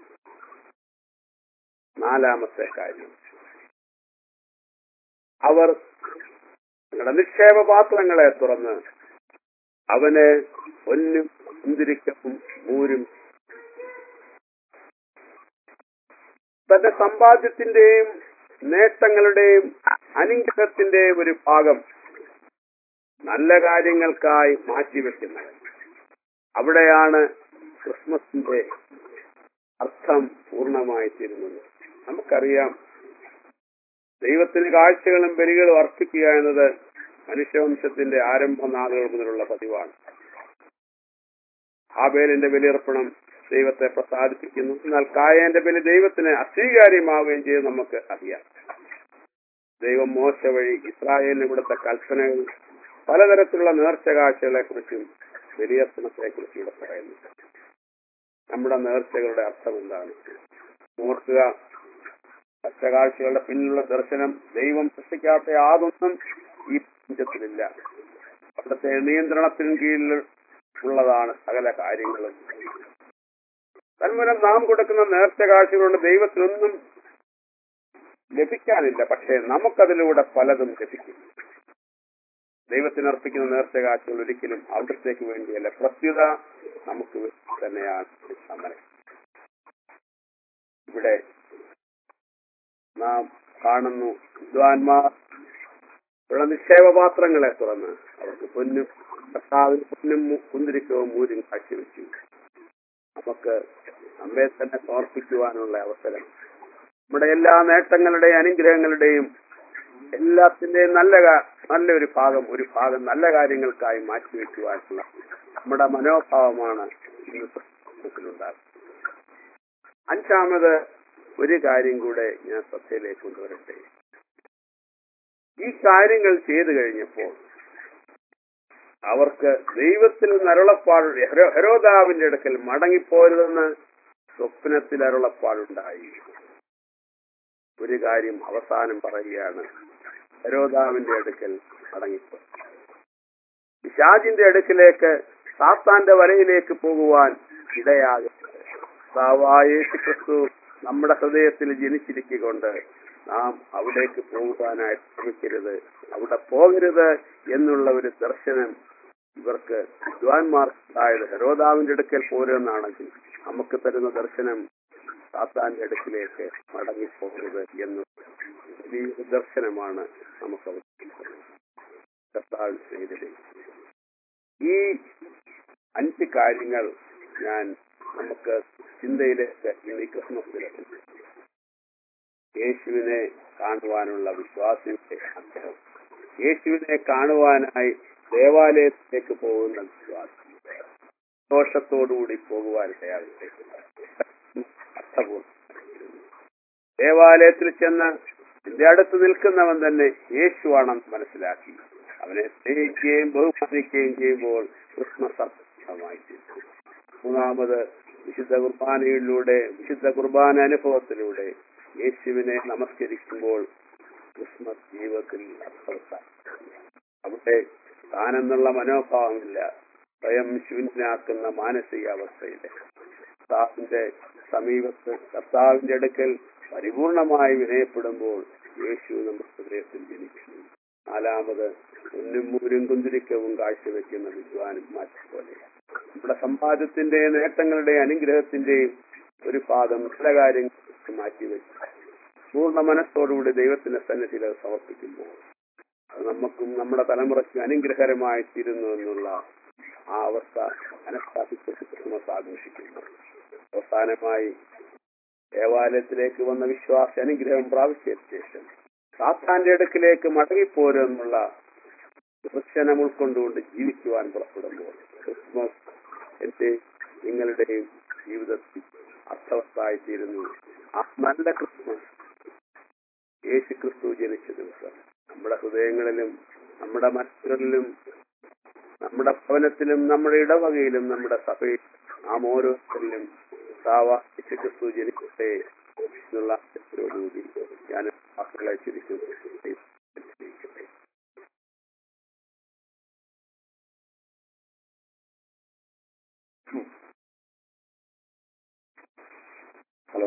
നാലാമത്തെ കാര്യം അവർ തങ്ങളുടെ നിക്ഷേപ പാത്രങ്ങളെ തുറന്ന് അവന് പൊന്നും കുന്തിരിക്കവും മൂരും തന്റെ സമ്പാദ്യത്തിന്റെയും നേട്ടങ്ങളുടെയും അനുഗ്രഹത്തിന്റെയും ഒരു ഭാഗം നല്ല കാര്യങ്ങൾക്കായി മാറ്റിവെക്കുന്നത് അവിടെയാണ് ക്രിസ്മസിന്റെ അർത്ഥം പൂർണ്ണമായി തീരുന്നത് നമുക്കറിയാം ദൈവത്തിന് കാഴ്ചകളും ബലികളും അർപ്പിക്കുക എന്നത് മനുഷ്യവംശത്തിന്റെ ആരംഭ നാളുകൾ മുതലുള്ള പതിവാണ് ഹാബേലിന്റെ ബലിയർപ്പണം ദൈവത്തെ പ്രസാദിപ്പിക്കുന്നു എന്നാൽ കായന്റെ ബലി ദൈവത്തിന് അസ്വീകാര്യമാവുകയും ചെയ്ത് നമുക്ക് അറിയാം ദൈവം മോശ വഴി ഇസ്രായേലിന് കൊടുത്ത കൽപ്പനകൾ പലതരത്തിലുള്ള നേർച്ച കാഴ്ചകളെ കുറിച്ചും ബലിയർപ്പണത്തെ കുറിച്ചും ഇവിടെ പറയുന്നു നമ്മുടെ നേർച്ചകളുടെ അർത്ഥം എന്താണ് ഓർക്കുക പച്ചകാഴ്ചകളുടെ പിന്നിലുള്ള ദർശനം ദൈവം സൃഷ്ടിക്കാത്ത യാതൊന്നും ഈ പ്രപഞ്ചത്തിലില്ല അവിടുത്തെ നിയന്ത്രണത്തിന് കീഴിൽ ഉള്ളതാണ് സകല കാര്യങ്ങളും തന്മൂലം നാം കൊടുക്കുന്ന നേർച്ച കാഴ്ചകളുണ്ട് ദൈവത്തിനൊന്നും ലഭിക്കാനില്ല പക്ഷേ നമുക്കതിലൂടെ പലതും ലഭിക്കും ദൈവത്തിന് അർപ്പിക്കുന്ന നേർച്ച കാഴ്ചകൾ ഒരിക്കലും അവിടത്തേക്ക് വേണ്ടിയല്ല പ്രത്യുത നമുക്ക് വേണ്ടി തന്നെയാണ് അങ്ങനെ ഇവിടെ നാം കാണുന്നു വിദ്വാൻമാർ ഉള്ള നിക്ഷേപപാത്രങ്ങളെ തുറന്ന് അവർക്ക് പൊന്നും കർത്താവിന് പൊന്നും മു- കുന്തിരിക്കവും മൂരും കാഴ്ചവെച്ചു നമുക്ക് നമ്മെ തന്നെ സമർപ്പിക്കുവാനുള്ള അവസരം നമ്മുടെ എല്ലാ നേട്ടങ്ങളുടെയും അനുഗ്രഹങ്ങളുടെയും എല്ലാത്തിന്റെയും നല്ല കാ- നല്ലൊരു ഭാഗം ഒരു ഭാഗം നല്ല കാര്യങ്ങൾക്കായി മാറ്റിവെക്കുവാനുള്ള നമ്മുടെ മനോഭാവമാണ് ഇന്ന് സമൂഹത്തിലുണ്ടാകുന്നത് അഞ്ചാമത് ഒരു കാര്യം കൂടെ ഞാൻ ശ്രദ്ധയിലേക്ക് കൊണ്ടുവരട്ടെ ഈ കാര്യങ്ങൾ ചെയ്തു കഴിഞ്ഞപ്പോൾ അവർക്ക് ദൈവത്തിൽ നിന്ന് അരുളപ്പാട് ഹെരോ- ഹെരോദാവിന്റെ അടുക്കൽ മടങ്ങിപ്പോരുതെന്ന് സ്വപ്നത്തിൽ അരുളപ്പാടുണ്ടായി ഒരു കാര്യം അവസാനം പറയുകയാണ് ഹെരോദാവിന്റെ അടുക്കൽ മടങ്ങിപ്പോയി പിശാജിന്റെ അടുക്കിലേക്ക് സാത്താന്റെ വലയിലേക്ക് പോകുവാൻ ഇടയാകും കർത്താവായ യേശു ക്രിസ്തു നമ്മുടെ ഹൃദയത്തിൽ ജനിച്ചിരിക്കൊണ്ട് നാം അവിടേക്ക് പോകുവാനായി ശ്രമിക്കരുത് അവിടെ പോകരുത് എന്നുള്ള ഒരു ദർശനം ഇവർക്ക് വിദ്വാൻമാർക്കുണ്ടായത് ഹെരോദാവിന്റെ അടുക്കൽ പോരുമെന്നാണെങ്കിൽ നമുക്ക് തരുന്ന ദർശനം സാത്താന്റെ അടുക്കിലേക്ക് മടങ്ങിപ്പോകരുത് എന്ന് വലിയ ദർശനമാണ് നമുക്ക് അവിടെ കിട്ടുന്നത്. കർത്താവ് സ്നേഹിതരെ ഈ അഞ്ച് കാര്യങ്ങൾ ഞാൻ നമുക്ക് ചിന്തയിലേക്ക് ഇന്ന് ഈ ക്രിസ്മസിലേക്ക് യേശുവിനെ കാണുവാനുള്ള വിശ്വാസത്തിന്റെ ആഗ്രഹം യേശുവിനെ കാണുവാനായി ദേവാലയത്തിലേക്ക് പോകുന്ന വിശ്വാസം ദോഷത്തോടുകൂടി പോകുവാൻ ഇടയാകട്ടെ അർത്ഥപൂർണ്ണം ദേവാലയത്തിൽ ചെന്ന് നിന്റെ അടുത്ത് നിൽക്കുന്നവൻ തന്നെ യേശുവാണെന്ന് മനസ്സിലാക്കി അവനെ സ്നേഹിക്കുകയും ബഹുമാനിക്കുകയും ചെയ്യുമ്പോൾ ക്രിസ്മസ് അർത്ഥമായി തീരും. മൂന്നാമത് വിശുദ്ധ കുർബാനയിലൂടെ വിശുദ്ധ കുർബാന അനുഭവത്തിലൂടെ യേശുവിനെ നമസ്കരിക്കുമ്പോൾ ക്രിസ്മസ് ജീവിതത്തിൽ അർത്ഥവത്തായി അവിടെ താനെന്നുള്ള മനോഭാവമില്ല സ്വയം ശൂന്യനാക്കുന്ന മാനസികാവസ്ഥയില് കർത്താവിന്റെ സമീപത്ത് കർത്താവിന്റെ അടുക്കൽ പരിപൂർണമായി വിനയപ്പെടുമ്പോൾ യേശു നമ്മുടെ ഹൃദയത്തിൽ ജനിക്കുന്നു നാലാമത് ഒന്നും മൂരും കുന്തിരിക്കവും കാഴ്ചവെക്കുന്ന വിദ്വാനും മാറ്റി പോലെ നമ്മുടെ സമ്പാദ്യത്തിന്റെ നേട്ടങ്ങളുടെ അനുഗ്രഹത്തിന്റെയും ഒരു ഭാഗം നല്ല കാര്യങ്ങൾക്ക് മാറ്റിവെച്ച് പൂർണ്ണ മനസ്സോടുകൂടി ദൈവത്തിന്റെ സന്നിധിയിൽ അത് സമർപ്പിക്കുമ്പോൾ അത് നമുക്കും നമ്മുടെ തലമുറയ്ക്കും അനുഗ്രഹകരമായി തീരുന്നു എന്നുള്ള ആ അവസ്ഥ മനസ്സിലാക്കിച്ച് ക്രിസ്മസ് ആഘോഷിക്കുന്നു അവസാനമായി ദേവാലയത്തിലേക്ക് വന്ന വിശ്വാസ അനുഗ്രഹം പ്രാപിച്ചതിന് ശേഷം സാത്താന്റെ അടുക്കിലേക്ക് മടങ്ങിപ്പോരെന്നുള്ള ദർശനം ഉൾക്കൊണ്ടുകൊണ്ട് ജീവിക്കുവാൻ പുറപ്പെടുമ്പോൾ ക്രിസ്മസ് എന്റെ നിങ്ങളുടെയും ജീവിതത്തിൽ അർത്ഥവത്തായി തീരുന്നു ആ നല്ല ക്രിസ്മസ് യേശു ക്രിസ്തു ജനിച്ച ദിവസം നമ്മുടെ ഹൃദയങ്ങളിലും നമ്മുടെ മനസ്സുകളിലും നമ്മുടെ ഭവനത്തിലും നമ്മുടെ ഇടവകയിലും നമ്മുടെ സഭയിലും നാം ഓരോരുത്തരിലും കർത്താവ് യേശു ക്രിസ്തു ജനിക്കട്ടെ എന്നുള്ള ആശയത്തോടുകൂടി ഞാൻ വാക്കുകളെ ചുരുക്കുന്നു ജയിക്കട്ടെ ഹലോ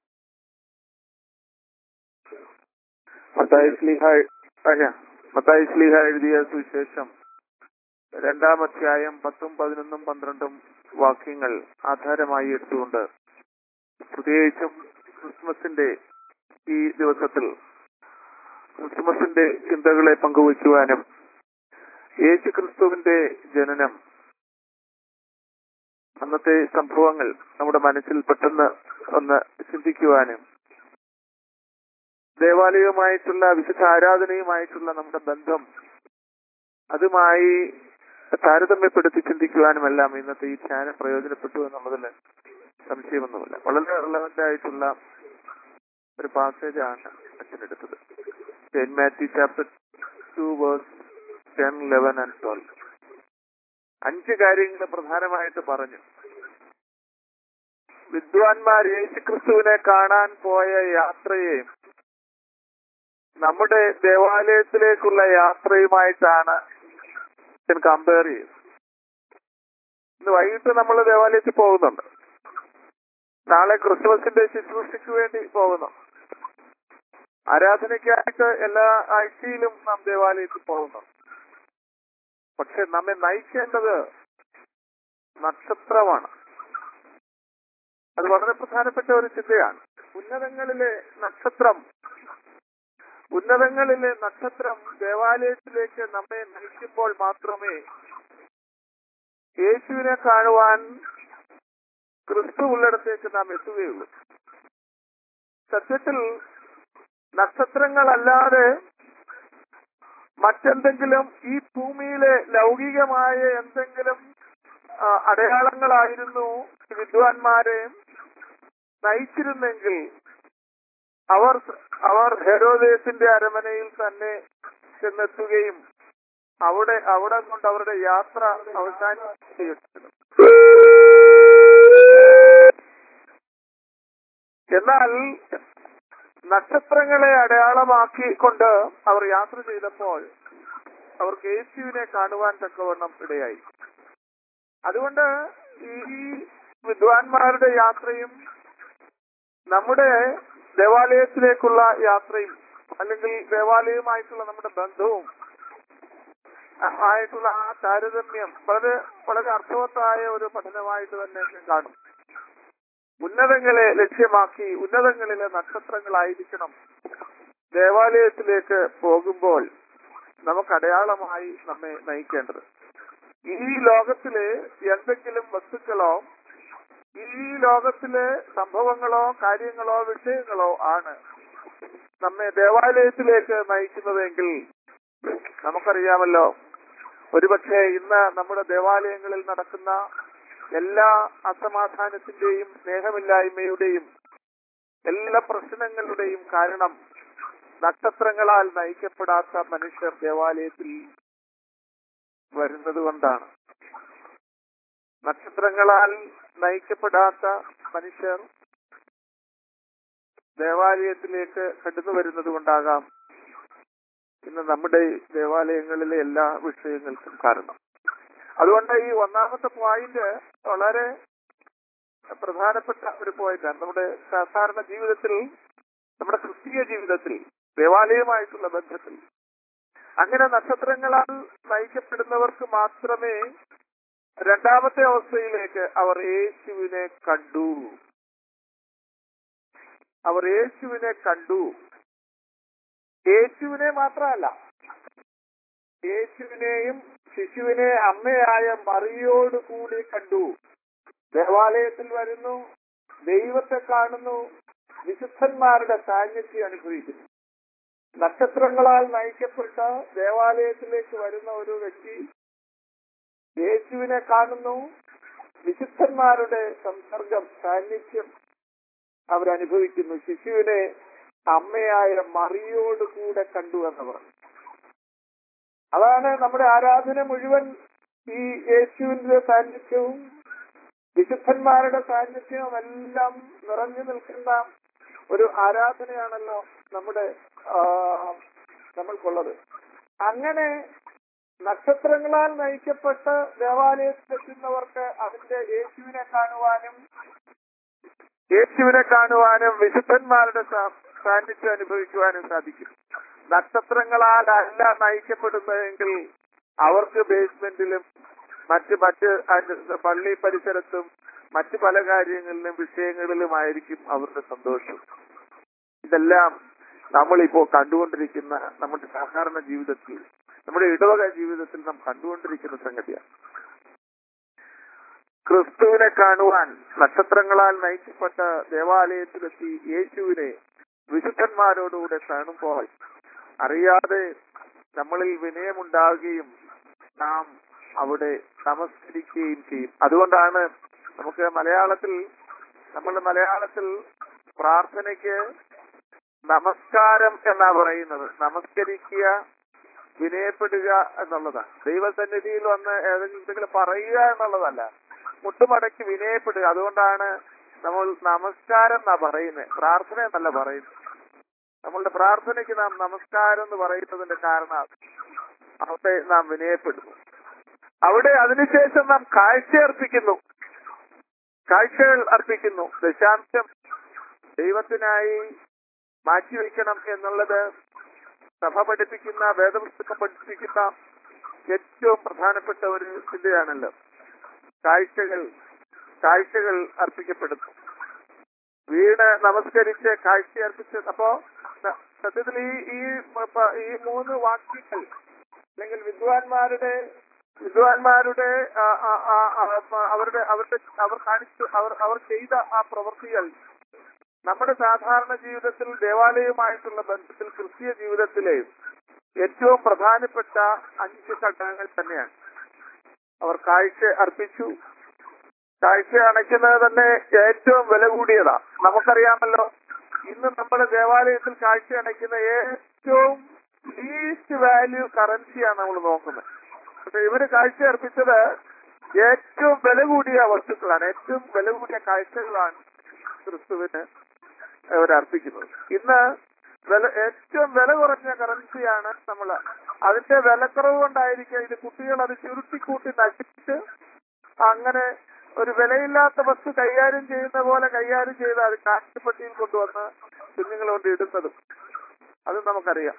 മത്തായി സ്ലീഹ അല്ല, മത്തായി സ്ലീഹ എഴുതിയ സുവിശേഷം രണ്ടാം അധ്യായം പത്തും പതിനൊന്നും പന്ത്രണ്ടും വാക്യങ്ങൾ ആധാരമായി എടുത്തുകൊണ്ട് പ്രത്യേകിച്ചും ക്രിസ്മസിന്റെ ഈ ദിവസത്തിൽ ക്രിസ്മസിന്റെ ചിന്തകളെ പങ്കുവയ്ക്കുവാനും യേശു ക്രിസ്തുവിന്റെ ജനനം അന്നത്തെ സംഭവങ്ങൾ നമ്മുടെ മനസ്സിൽ പെട്ടെന്ന് ഒന്ന് ചിന്തിക്കുവാനും ദേവാലയവുമായിട്ടുള്ള വിശുദ്ധ ആരാധനയുമായിട്ടുള്ള നമ്മുടെ ബന്ധം അതുമായി താരതമ്യപ്പെടുത്തി ചിന്തിക്കുവാനുമെല്ലാം ഇന്നത്തെ ഈ ധ്യാനം പ്രയോജനപ്പെട്ടു എന്നുള്ളതിൽ സംശയമൊന്നുമില്ല വളരെ റിലവന്റ് ആയിട്ടുള്ള ഒരു പാസേജ് ആണ് അച്ഛൻ എടുത്തത് saint Matthew chapter two verse ten eleven and twelve അഞ്ച് കാര്യങ്ങൾ പ്രധാനമായിട്ട് പറഞ്ഞു വിദ്വാൻമാർ യേശുക്രിസ്തുവിനെ കാണാൻ പോയ യാത്രയെ നമ്മുടെ ദേവാലയത്തിലേക്കുള്ള യാത്രയുമായിട്ടാണ് അച്ഛൻ കമ്പയർ ചെയ്തത് ഇന്ന് വൈകിട്ട് നമ്മൾ ദേവാലയത്തിൽ പോകുന്നുണ്ട് നാളെ ക്രിസ്മസിന്റെ ശുശ്രൂഷയ്ക്ക് വേണ്ടി പോകുന്നു ആരാധനയ്ക്കായിട്ട് എല്ലാ ആഴ്ചയിലും നാം ദേവാലയത്തിൽ പോകുന്നു പക്ഷെ നമ്മെ നയിക്കേണ്ടത് നക്ഷത്രമാണ് അത് വളരെ പ്രധാനപ്പെട്ട ഒരു ചിന്തയാണ് ഉന്നതങ്ങളിലെ നക്ഷത്രം ഉന്നതങ്ങളിലെ നക്ഷത്രം ദേവാലയത്തിലേക്ക് നമ്മെ നയിക്കുമ്പോൾ മാത്രമേ യേശുവിനെ കാണുവാൻ ക്രിസ്തു ഉള്ളിടത്തേക്ക് നാം എത്തുകയുള്ളൂ സത്യത്തിൽ നക്ഷത്രങ്ങളല്ലാതെ മറ്റെന്തെങ്കിലും ഈ ഭൂമിയിലെ ലൗകികമായ എന്തെങ്കിലും ആ, അടയാളങ്ങളായിരുന്നു ഈ വിദ്വാൻമാരെ നയിച്ചിരുന്നെങ്കിൽ അവർ അവർ ഹെരോദേസിന്റെ അരമനയിൽ തന്നെ ചെന്നെത്തുകയും അവിടെ അവിടെ കൊണ്ട് അവരുടെ യാത്ര അവസാനിപ്പിച്ചിരുന്നു എന്നാൽ നക്ഷത്രങ്ങളെ അടയാളമാക്കിക്കൊണ്ട് അവർ യാത്ര ചെയ്തപ്പോൾ അവർക്ക് യേശുവിനെ കാണുവാൻ തക്കവണ്ണം ഇടയായി അതുകൊണ്ട് ഈ വിദ്വാൻമാരുടെ യാത്രയും നമ്മുടെ ദേവാലയത്തിലേക്കുള്ള യാത്രയും അല്ലെങ്കിൽ ദേവാലയവുമായിട്ടുള്ള നമ്മുടെ ബന്ധവും ആ- ആയിട്ടുള്ള ആ താരതമ്യം വളരെ വളരെ അർത്ഥവത്തായ ഒരു പഠനമായിട്ട് തന്നെ കാണും ഉന്നതങ്ങളെ ലക്ഷ്യമാക്കി ഉന്നതങ്ങളിലെ നക്ഷത്രങ്ങളായിരിക്കണം ദേവാലയത്തിലേക്ക് പോകുമ്പോൾ നമുക്ക് അടയാളമായി നമ്മെ നയിക്കേണ്ടത് ഈ ലോകത്തിലെ എന്തെങ്കിലും വസ്തുക്കളോ ഈ ലോകത്തിലെ സംഭവങ്ങളോ കാര്യങ്ങളോ വിഷയങ്ങളോ ആണ് നമ്മെ ദേവാലയത്തിലേക്ക് നയിക്കുന്നതെങ്കിൽ നമുക്കറിയാമല്ലോ ഒരുപക്ഷെ ഇന്ന് നമ്മുടെ ദേവാലയങ്ങളിൽ നടക്കുന്ന എല്ലാ അസമാധാനത്തിന്റെയും സ്നേഹമില്ലായ്മയുടെയും എല്ലാ പ്രശ്നങ്ങളുടെയും കാരണം നക്ഷത്രങ്ങളാൽ നയിക്കപ്പെടാത്ത മനുഷ്യർ ദേവാലയത്തിൽ വരുന്നത് കൊണ്ടാണ് നക്ഷത്രങ്ങളാൽ നയിക്കപ്പെടാത്ത മനുഷ്യർ ദേവാലയത്തിലേക്ക് കടന്നു വരുന്നത് കൊണ്ടാകാം ഇന്ന് നമ്മുടെ ദേവാലയങ്ങളിലെ എല്ലാ വിഷയങ്ങൾക്കും കാരണം അതുകൊണ്ട് ഈ ഒന്നാമത്തെ പോയിന്റ് വളരെ പ്രധാനപ്പെട്ട ഒരു പോയിന്റാണ് നമ്മുടെ സാധാരണ ജീവിതത്തിൽ നമ്മുടെ ക്രിസ്തീയ ജീവിതത്തിൽ ദേവാലയമായിട്ടുള്ള ബന്ധത്തിൽ അങ്ങനെ നക്ഷത്രങ്ങളാൽ നയിക്കപ്പെടുന്നവർക്ക് മാത്രമേ രണ്ടാമത്തെ അവസ്ഥയിലേക്ക് അവർ യേശുവിനെ കണ്ടു അവർ യേശുവിനെ കണ്ടു യേശുവിനെ മാത്രമല്ല യേശുവിനെയും ശിശുവിനെ അമ്മയായ മറിയോട് കൂടി കണ്ടു ദേവാലയത്തിൽ വരുന്നു ദൈവത്തെ കാണുന്നു വിശുദ്ധന്മാരുടെ സാന്നിധ്യം അനുഭവിക്കുന്നു നക്ഷത്രങ്ങളാൽ നയിക്കപ്പെട്ട ദേവാലയത്തിലേക്ക് വരുന്ന ഒരു വ്യക്തി യേശുവിനെ കാണുന്നു വിശുദ്ധന്മാരുടെ സംസർഗം സാന്നിധ്യം അവരനുഭവിക്കുന്നു ശിശുവിനെ അമ്മയായ മറിയോട് കൂടെ കണ്ടു എന്ന് പറഞ്ഞു അതാണ് നമ്മുടെ ആരാധന മുഴുവൻ ഈ യേശുവിന്റെ സാന്നിധ്യവും വിശുദ്ധന്മാരുടെ സാന്നിധ്യവും എല്ലാം നിറഞ്ഞു നിൽക്കുന്ന ഒരു ആരാധനയാണല്ലോ നമ്മുടെ ആ, നമ്മൾക്കുള്ളത് അങ്ങനെ നക്ഷത്രങ്ങളാൽ നയിക്കപ്പെട്ട് ദേവാലയത്തിലെത്തുന്നവർക്ക് അതിന്റെ യേശുവിനെ കാണുവാനും യേശുവിനെ കാണുവാനും വിശുദ്ധന്മാരുടെ സാ- സാന്നിധ്യം അനുഭവിക്കുവാനും സാധിക്കും നക്ഷത്രങ്ങളാലല്ല നയിക്കപ്പെടുന്നതെങ്കിൽ അവർക്ക് ബേസ്മെന്റിലും മറ്റ് മറ്റ് അ- പള്ളി പരിസരത്തും മറ്റ് പല കാര്യങ്ങളിലും വിഷയങ്ങളിലുമായിരിക്കും അവരുടെ സന്തോഷം ഇതെല്ലാം നമ്മളിപ്പോ കണ്ടുകൊണ്ടിരിക്കുന്ന നമ്മുടെ സാധാരണ ജീവിതത്തിൽ നമ്മുടെ ഇടവക ജീവിതത്തിൽ നാം കണ്ടുകൊണ്ടിരിക്കുന്ന സംഗതിയാണ് ക്രിസ്തുവിനെ കാണുവാൻ നക്ഷത്രങ്ങളാൽ നയിക്കപ്പെട്ട ദേവാലയത്തിലെത്തി യേശുവിനെ വിശുദ്ധന്മാരോടുകൂടെ കാണുമ്പോൾ അറിയാതെ നമ്മളിൽ വിനയമുണ്ടാവുകയും നാം അവിടെ നമസ്കരിക്കുകയും ചെയ്യും അതുകൊണ്ടാണ് നമുക്ക് മലയാളത്തിൽ നമ്മൾ മലയാളത്തിൽ പ്രാർത്ഥനയ്ക്ക് നമസ്കാരം എന്നാ പറയുന്നത് നമസ്കരിക്കുക വിനയപ്പെടുക എന്നുള്ളതാണ് ദൈവസന്നിധിയിൽ വന്ന് ഏതെങ്കിലും എന്തെങ്കിലും പറയുക എന്നുള്ളതല്ല മുട്ടുമടക്കി വിനയപ്പെടുക അതുകൊണ്ടാണ് നമ്മൾ നമസ്കാരം എന്നാ പറയുന്നത് പ്രാർത്ഥന എന്നല്ല പറയുന്നത് നമ്മളുടെ പ്രാർത്ഥനയ്ക്ക് നാം നമസ്കാരം എന്ന് പറയുന്നതിന്റെ കാരണം അവിടെ നാം വിനയപ്പെടുന്നു അവിടെ അതിനുശേഷം നാം കാഴ്ച അർപ്പിക്കുന്നു കാഴ്ചകൾ അർപ്പിക്കുന്നു ദശാംശം ദൈവത്തിനായി മാറ്റിവെക്കണം എന്നുള്ളത് സഭ പഠിപ്പിക്കുന്ന വേദപുസ്തകം പഠിപ്പിക്കുന്ന ഏറ്റവും പ്രധാനപ്പെട്ട ഒരു ചിന്തയാണല്ലോ കാഴ്ചകൾ കാഴ്ചകൾ അർപ്പിക്കപ്പെടുന്നു വീട് നമസ്കരിച്ച് കാഴ്ച അർപ്പിച്ച് അപ്പോ സ- സത്യത്തിൽ ഈ ഈ പ- ഈ മൂന്ന് വാക്യങ്ങൾ അല്ലെങ്കിൽ വിദ്വാൻമാരുടെ വിദ്വാൻമാരുടെ ആ, ആ, ആ, ആ, പ- അവരുടെ അവരുടെ അവർ കാണിച്ചു അവർ അവർ ചെയ്ത ആ പ്രവൃത്തികൾ നമ്മുടെ സാധാരണ ജീവിതത്തിൽ ദേവാലയവുമായിട്ടുള്ള ബന്ധത്തിൽ ക്രിസ്തീയ ജീവിതത്തിലെ ഏറ്റവും പ്രധാനപ്പെട്ട അഞ്ച് ഘടകങ്ങൾ തന്നെയാണ് അവർ കാഴ്ച അർപ്പിച്ചു കാഴ്ച അണയ്ക്കുന്നത് തന്നെ ഏറ്റവും വില കൂടിയതാ നമുക്കറിയാമല്ലോ ഇന്ന് നമ്മുടെ ദേവാലയത്തിൽ കാഴ്ച അണയ്ക്കുന്ന ഏറ്റവും ലീസ്റ്റ് വാല്യൂ കറൻസിയാണ് നമ്മൾ നോക്കുന്നത് പക്ഷെ ഇവര് കാഴ്ച അർപ്പിച്ചത് ഏറ്റവും വില കൂടിയ വസ്തുക്കളാണ് ഏറ്റവും വില കൂടിയ കാഴ്ചകളാണ് ക്രിസ്തുവിന് അവർ അർപ്പിക്കുന്നത് ഇന്ന് വില ഏറ്റവും വില കുറഞ്ഞ കറൻസിയാണ് നമ്മൾ അതിന്റെ വിലക്കുറവ് കൊണ്ടായിരിക്കും ഇത് കുട്ടികൾ അത് ചുരുട്ടിക്കൂട്ടി നശിപ്പിച്ച് അങ്ങനെ ഒരു വിലയില്ലാത്ത വസ്തു കൈകാര്യം ചെയ്യുന്ന പോലെ കൈകാര്യം ചെയ്ത് അത് കാറ്റുപട്ടിയിൽ കൊണ്ടുവന്ന് കുഞ്ഞുങ്ങൾ കൊണ്ട് ഇടുന്നതും അത് നമുക്കറിയാം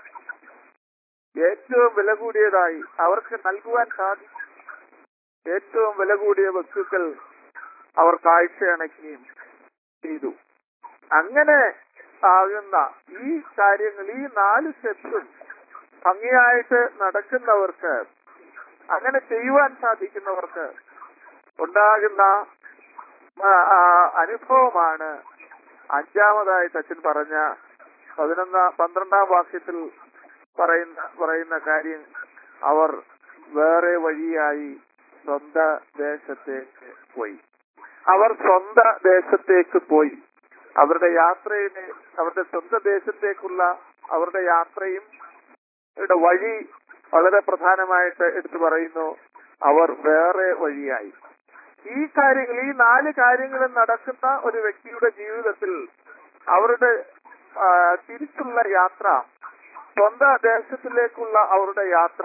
ഏറ്റവും വില കൂടിയതായി അവർക്ക് നൽകുവാൻ സാധിക്കും ഏറ്റവും വില കൂടിയ വസ്തുക്കൾ അവർ കാഴ്ചയണയ്ക്കുകയും ചെയ്തു അങ്ങനെ ആകുന്ന ഈ കാര്യങ്ങൾ ഈ നാല് സ്റ്റെപ്സും ഭംഗിയായിട്ട് നടക്കുന്നവർക്ക് അങ്ങനെ ചെയ്യുവാൻ സാധിക്കുന്നവർക്ക് ഉണ്ടാകുന്ന ആ, ആ, അനുഭവമാണ് അഞ്ചാമതായിട്ട് അച്ഛൻ പറഞ്ഞ പതിനൊന്നാം പന്ത്രണ്ടാം വാക്യത്തിൽ പറയുന്ന പറയുന്ന കാര്യം അവർ വേറെ വഴിയായി സ്വന്ത ദേശത്തേക്ക് പോയി അവർ സ്വന്ത ദേശത്തേക്ക് പോയി അവരുടെ യാത്രയുടെ അവരുടെ സ്വന്തം ദേശത്തേക്കുള്ള അവരുടെ യാത്രയും അവരുടെ വഴി വളരെ പ്രധാനമായിട്ട് എടുത്തു പറയുന്നു അവർ വേറെ വഴിയായി ഈ കാര്യങ്ങൾ ഈ നാല് കാര്യങ്ങളും നടക്കുന്ന ഒരു വ്യക്തിയുടെ ജീവിതത്തിൽ അവരുടെ ആ, തിരിച്ചുള്ള യാത്ര സ്വന്തം ദേശത്തിലേക്കുള്ള അവരുടെ യാത്ര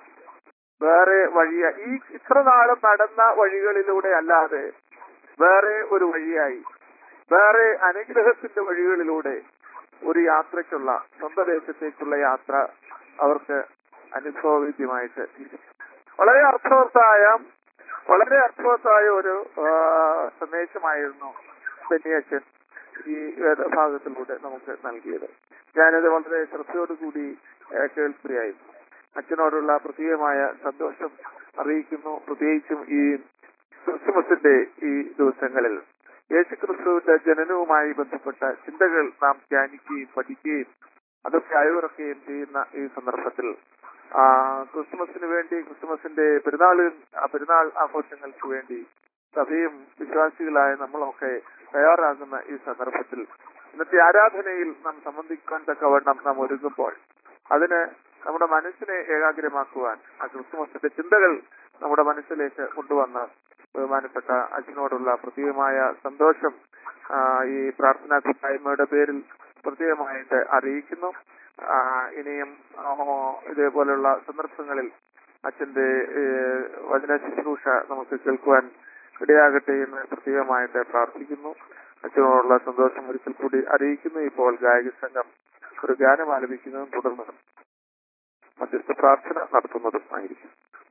വേറെ വഴിയ ഈ ഇത്ര നാളും നടന്ന വഴികളിലൂടെ അല്ലാതെ വേറെ ഒരു വഴിയായി വേറെ അനുഗ്രഹത്തിന്റെ വഴികളിലൂടെ ഒരു യാത്രയ്ക്കുള്ള സ്വന്തം ദേശത്തേക്കുള്ള യാത്ര അവർക്ക് അനുഭവവിദ്യമായിട്ട് തീരും. വളരെ അർത്ഥവത്തായ വളരെ അർത്ഥവത്തായ ഒരു ആ, സന്ദേശമായിരുന്നു ബെന്നിയച്ചൻ ഈ വേദഭാഗത്തിലൂടെ നമുക്ക് നൽകിയത് ഞാനത് വളരെ ശ്രദ്ധയോടുകൂടി ആ, കേൾക്കുകയായിരുന്നു അച്ഛനോടുള്ള പ്രത്യേകമായ സന്തോഷം അറിയിക്കുന്നു പ്രത്യേകിച്ചും ഈ ക്രിസ്തുമസിന്റെ ഈ ദിവസങ്ങളിൽ യേശുക്രിസ്തുവിന്റെ ജനനവുമായി ബന്ധപ്പെട്ട ചിന്തകൾ നാം ധ്യാനിക്കുകയും പഠിക്കുകയും അതൊക്കെ അയവിറക്കുകയും ചെയ്യുന്ന ഈ സന്ദർഭത്തിൽ ആ ക്രിസ്തുമസിന് വേണ്ടി ക്രിസ്തുമസിന്റെ പെരുന്നാൾ പെരുന്നാൾ ആഘോഷങ്ങൾക്ക് വേണ്ടി സഭയും വിശ്വാസികളായ നമ്മളൊക്കെ തയ്യാറാകുന്ന ഈ സന്ദർഭത്തിൽ ഇന്നത്തെ ആരാധനയിൽ നാം സംബന്ധിക്കാൻ തക്കവണ്ണം നാം ഒരുങ്ങുമ്പോൾ അതിന് നമ്മുടെ മനസ്സിനെ ഏകാഗ്രമാക്കുവാൻ ആ ക്രിസ്തുമസിന്റെ ചിന്തകൾ നമ്മുടെ മനസ്സിലേക്ക് കൊണ്ടുവന്ന് ബഹുമാനപ്പെട്ട അച്ഛനോടുള്ള പ്രത്യേകമായ സന്തോഷം ആ, ഈ പ്രാർത്ഥനാ കൂട്ടായ്മയുടെ പേരിൽ പ്രത്യേകമായിട്ട് അറിയിക്കുന്നു ആ, ഇനിയും ആ, ഇതേപോലുള്ള സന്ദർഭങ്ങളിൽ അച്ഛന്റെ ഏ, വചന ശുശ്രൂഷ നമുക്ക് കേൾക്കുവാൻ ഇടയാകട്ടെ എന്ന് പ്രത്യേകമായിട്ട് പ്രാർത്ഥിക്കുന്നു അച്ഛനോടുള്ള സന്തോഷം ഒരിക്കൽ കൂടി അറിയിക്കുന്നു ഇപ്പോൾ ഗായക സംഘം ഒരു ഗാനം ആലപിക്കുന്നതും തുടർന്ന് മധ്യസ്ഥ പ്രാർത്ഥന നടത്തുന്നതും ആയിരിക്കും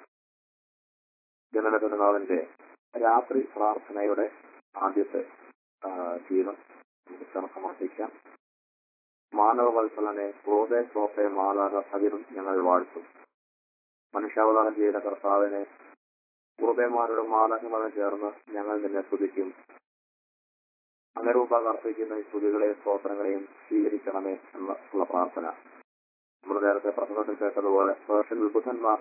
ജനനഗണനാഥന്റെ രാത്രി പ്രാർത്ഥനയുടെ ആദ്യത്തെ ആ, ഗീതം നമുക്ക് സമർപ്പിക്കാം മാനവവത്സലനെ ക്രോധേ ക്രോധേ മാലാക സതിരും ഞങ്ങൾ വാഴ്ത്തും മനുഷ്യാവതാരം ചെയ്ത കർത്താവിനെ കുറുബേമാരുടെ മാലകങ്ങളും ചേർന്ന് ഞങ്ങൾ നിന്നെ സ്തുതിക്കും അനരൂപ അർപ്പിക്കുന്ന ഈ സ്തുതികളെയും സ്തോത്രങ്ങളെയും സ്വീകരിക്കണമേ എന്ന ഉള്ള പ്രാർത്ഥന നമ്മൾ നേരത്തെ പ്രസംഗത്തിൽ കേട്ടതുപോലെ പേർഷ്യൻ വിബുധന്മാർ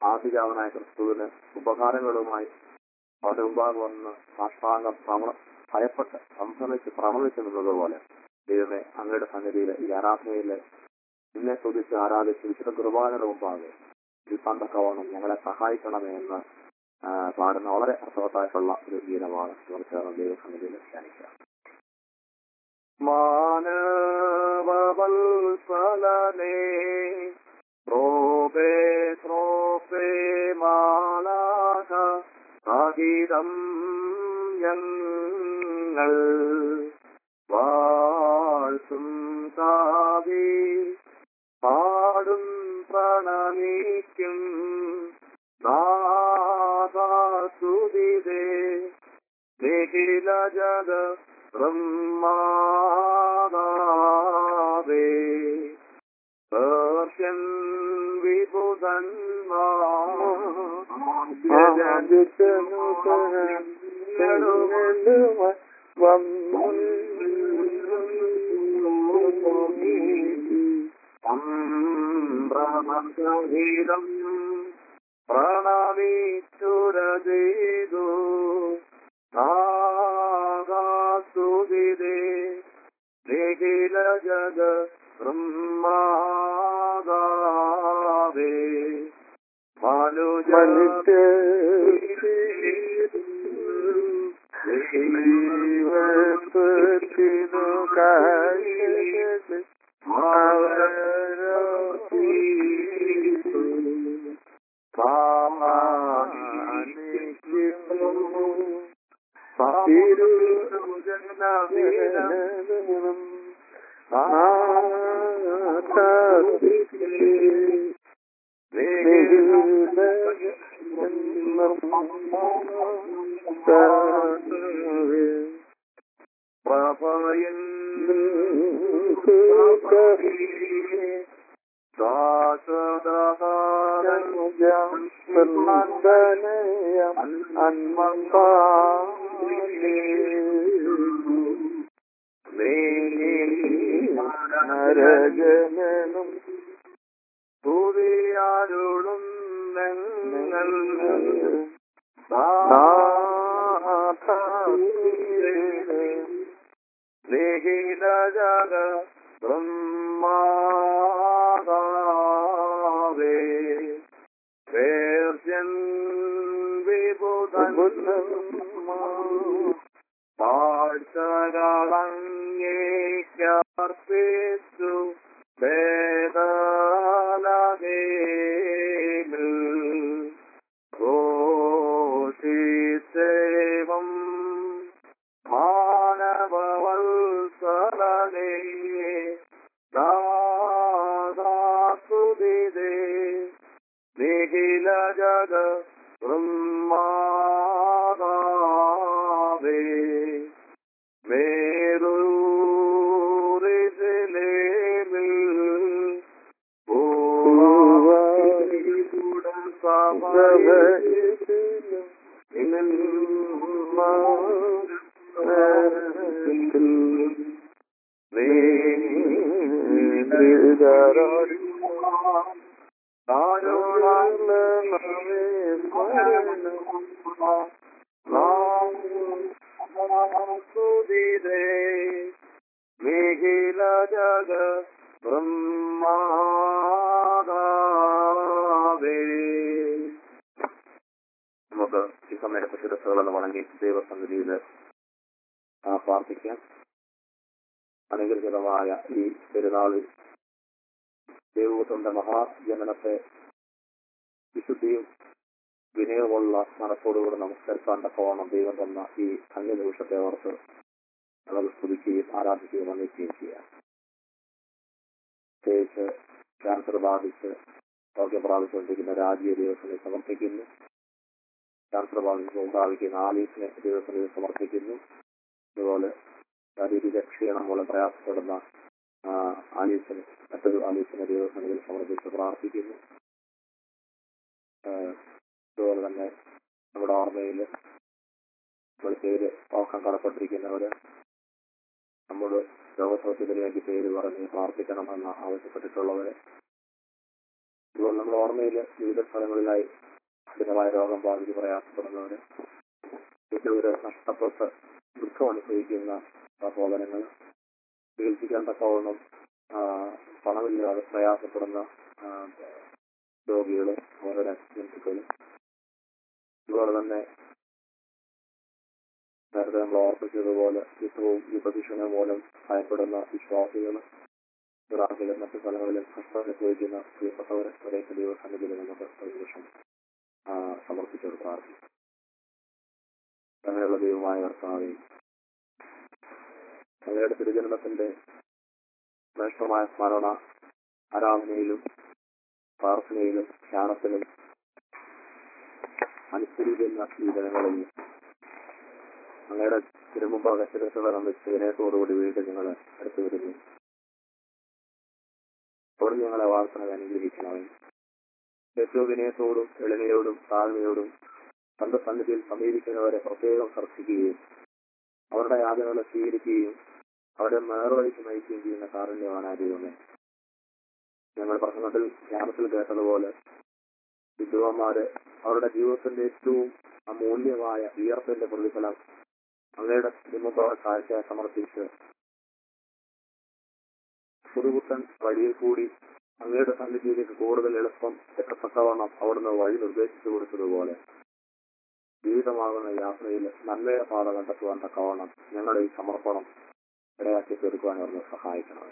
ആദിജാതനായ ക്രിസ്തുവിന് ഉപകാരങ്ങളുമായി അവരുടെ മുമ്പാകെ വന്ന് സാഷ്ടാംഗം സമ ഭയപ്പെട്ട് സംഭ്രമിച്ച് പ്രണമിച്ച് നിന്നതുപോലെ ദൈവമേ അങ്ങയുടെ സന്നിധിയിൽ ഈ ആരാധനയില് നിന്നെ സ്തുതിച്ച് ആരാധിച്ച് വിശുദ്ധ കുർബാനയുടെ മുമ്പാകെ ഇരിപ്പാൻ തക്കവണ്ണം ഞങ്ങളെ സഹായിക്കണമേ എന്ന് ആ, പാടുന്ന വളരെ അർത്ഥവത്തായിട്ടുള്ള ഒരു ഗീതമാണ് നമ്മൾ ചേർന്ന് ദൈവസന്നിധിയിൽ ധ്യാനിക്കുക മാനവവത്സലനേ ോപേ ശ്രോപേ മാലാക സഹിതം ഞങ്ങൾ വാഴ്ത്തും കാവി പാടും പ്രണമിക്കും നാദാസുതിരേ നിഖില ജഗ ബ്രഹ്മാവേ പേർഷ്യൻ സംഭ്രമസഹിതം പ്രണവിച്ചുരതീതു നാഗാസുതിരേ നിഖില ജഗ ബ്രഹ്മാവേ മനുജ ജീവത്തിനു കാഴ്ച പ്രഭയൻ നരജനനും തുതിയാരുളും ഞങ്ങൾ നിഹിതജഗ ബ്രഹ്മാവേ പേർഷ്യൻ വിബുധൻ പാഴ്ചകളങ്ങേക്കർപ്പിച്ചു വേദലഹേമിൽ ഘോഷിസേവം മാനവവത്സലനേ ദാദാസുതിരേ നിഖില ജഗ ബ്രഹ്മാവേ മേരൂരിലേമിൽ മിഹില ജഗ ബ്രഹ്മാവേ നമുക്ക് ഈ സമയത്ത് ശിരസുകളെന്ന് വണങ്ങി ദൈവസന്നിധിയിൽ പ്രാർത്ഥിക്കാം അനുഗ്രഹിതമായ ഈ പെരുന്നാളിൽ ദൈവത്തിന്റെ മഹാജനനത്തെ വിശുദ്ധിയും വിനയമുള്ള മനസ്സോടുകൂടെ നമസ്കരിക്കാൻ തക്കവണ്ണം ദൈവം തന്ന ഈ അന്യ നിമിഷത്തെ ഓർത്ത് നമ്മൾ സ്തുതിക്കുകയും ആരാധിക്കുകയും വന്നിക്കുകയും ചെയ്യാം പ്രത്യേകിച്ച് ക്യാൻസർ ബാധിച്ച് രോഗ്യം പ്രാപിച്ചുകൊണ്ടിരിക്കുന്ന രാജ്യ ദിവസങ്ങളെ സമർപ്പിക്കുന്നു ക്യാൻസർ ബാധിച്ച് പ്രാപിക്കുന്ന ആലീസിനെ ദിവസങ്ങളിൽ സമർപ്പിക്കുന്നു അതുപോലെ ശാരീരിക ക്ഷീണം മൂലം പ്രയാസപ്പെടുന്ന ആ, ആലീസിന് മറ്റൊരു ആലീസിനെ ദിവസങ്ങളിൽ സമർപ്പിച്ച് പ്രാർത്ഥിക്കുന്നു ആ, അതുപോലെ തന്നെ നമ്മുടെ ഓർമ്മയിൽ നമ്മൾ പേര് ഓർക്കാൻ കടപ്പെട്ടിരിക്കുന്നവര് നമ്മുടെ രോഗസൗഖ്യത്തിന് വേണ്ടി പേര് പറഞ്ഞ് പ്രാർത്ഥിക്കണമെന്ന് ആവശ്യപ്പെട്ടിട്ടുള്ളവര് അതുപോലെ നമ്മുടെ ഓർമ്മയിൽ വിവിധ സ്ഥലങ്ങളിലായി കഠിനമായ രോഗം ബാധിച്ച് പ്രയാസപ്പെടുന്നവര് വീട്ടുകാര് നഷ്ടപ്പെട്ട് ദുഃഖം അനുഭവിക്കുന്ന സഹോദരങ്ങൾ ചികിത്സിക്കാൻ തക്കവണ്ണം ആ, പണമില്ലാതെ പ്രയാസപ്പെടുന്ന ആ, രോഗികള് അവരുടെ ബന്ധുക്കള് അതുപോലെ തന്നെ നേരത്തെ നമ്മൾ ഓർപ്പിച്ചതുപോലെ യുദ്ധവും യുദ്ധഭീഷണി മൂലം ഭയപ്പെടുന്ന വിശ്വാസികൾ ഇറാഖിലും മറ്റു സ്ഥലങ്ങളിലും കഷ്ടം അനുഭവിക്കുന്ന പ്രിയപ്പെട്ടവരെ ഒരേ ദൈവസന്നിധിയിൽ നമുക്ക് ഒരു നിമിഷം ആ, സമർപ്പിച്ചൊരു പ്രാർത്ഥന അങ്ങനെയുള്ള ദൈവമായ കർത്താവെ അങ്ങയുടെ തിരുജന്മത്തിന്റെ ശ്രേഷ്ഠമായ സ്മരണ ആരാധനയിലും പ്രാർത്ഥനയിലും ധ്യാനത്തിലും അനുസരിക്കുന്ന ഈ ജനങ്ങളിൽ അങ്ങയുടെ തിരുമുമ്പാകെ ശിരസുകളം വെച്ച് വിനയത്തോടുകൂടി വീണ്ടും ഞങ്ങൾ അടുത്തു വരുന്നു അവിടെ ഞങ്ങളെ വാർത്തകൾ അനുഗ്രഹിക്കണമേ ഏറ്റവും വിനയത്തോടും എളിമയോടും താഴ്മയോടും തന്റെ സന്നിധിയിൽ സമീപിക്കുന്നവരെ പ്രത്യേകം സ്പർശിക്കുകയും അവരുടെ യാതനകളെ സ്വീകരിക്കുകയും അവരെ നേർവഴിക്ക് നയിക്കുകയും ചെയ്യുന്ന കാരുണ്യമാണ് ആ ദൈവമേ ഞങ്ങൾ പ്രസംഗത്തിൽ ധ്യാനത്തിൽ കേട്ടതുപോലെ വിദ്വാന്മാര് അവരുടെ ജീവിതത്തിന്റെ ഏറ്റവും അമൂല്യമായ ഉയർപ്പിന്റെ പ്രതിഫലം അങ്ങയുടെ തിരുമുഖ കാഴ്ച സമർപ്പിച്ച് പുതുപുത്തൻ വഴിയിൽ കൂടി അങ്ങയുടെ സന്നിധിയിലേക്ക് കൂടുതൽ എളുപ്പം എത്തത്തക്കവണ്ണം അവിടുന്ന് വഴി നിർദ്ദേശിച്ചു കൊടുത്തതുപോലെ ജീവിതമാകുന്ന യാത്രയിൽ നന്മയുടെ പാത കണ്ടെത്തുവാൻ തക്കവണ്ണം ഞങ്ങളുടെ ഈ സമർപ്പണം ഇടയാക്കി തീർക്കുവാൻ അവിടുന്ന് സഹായിക്കണം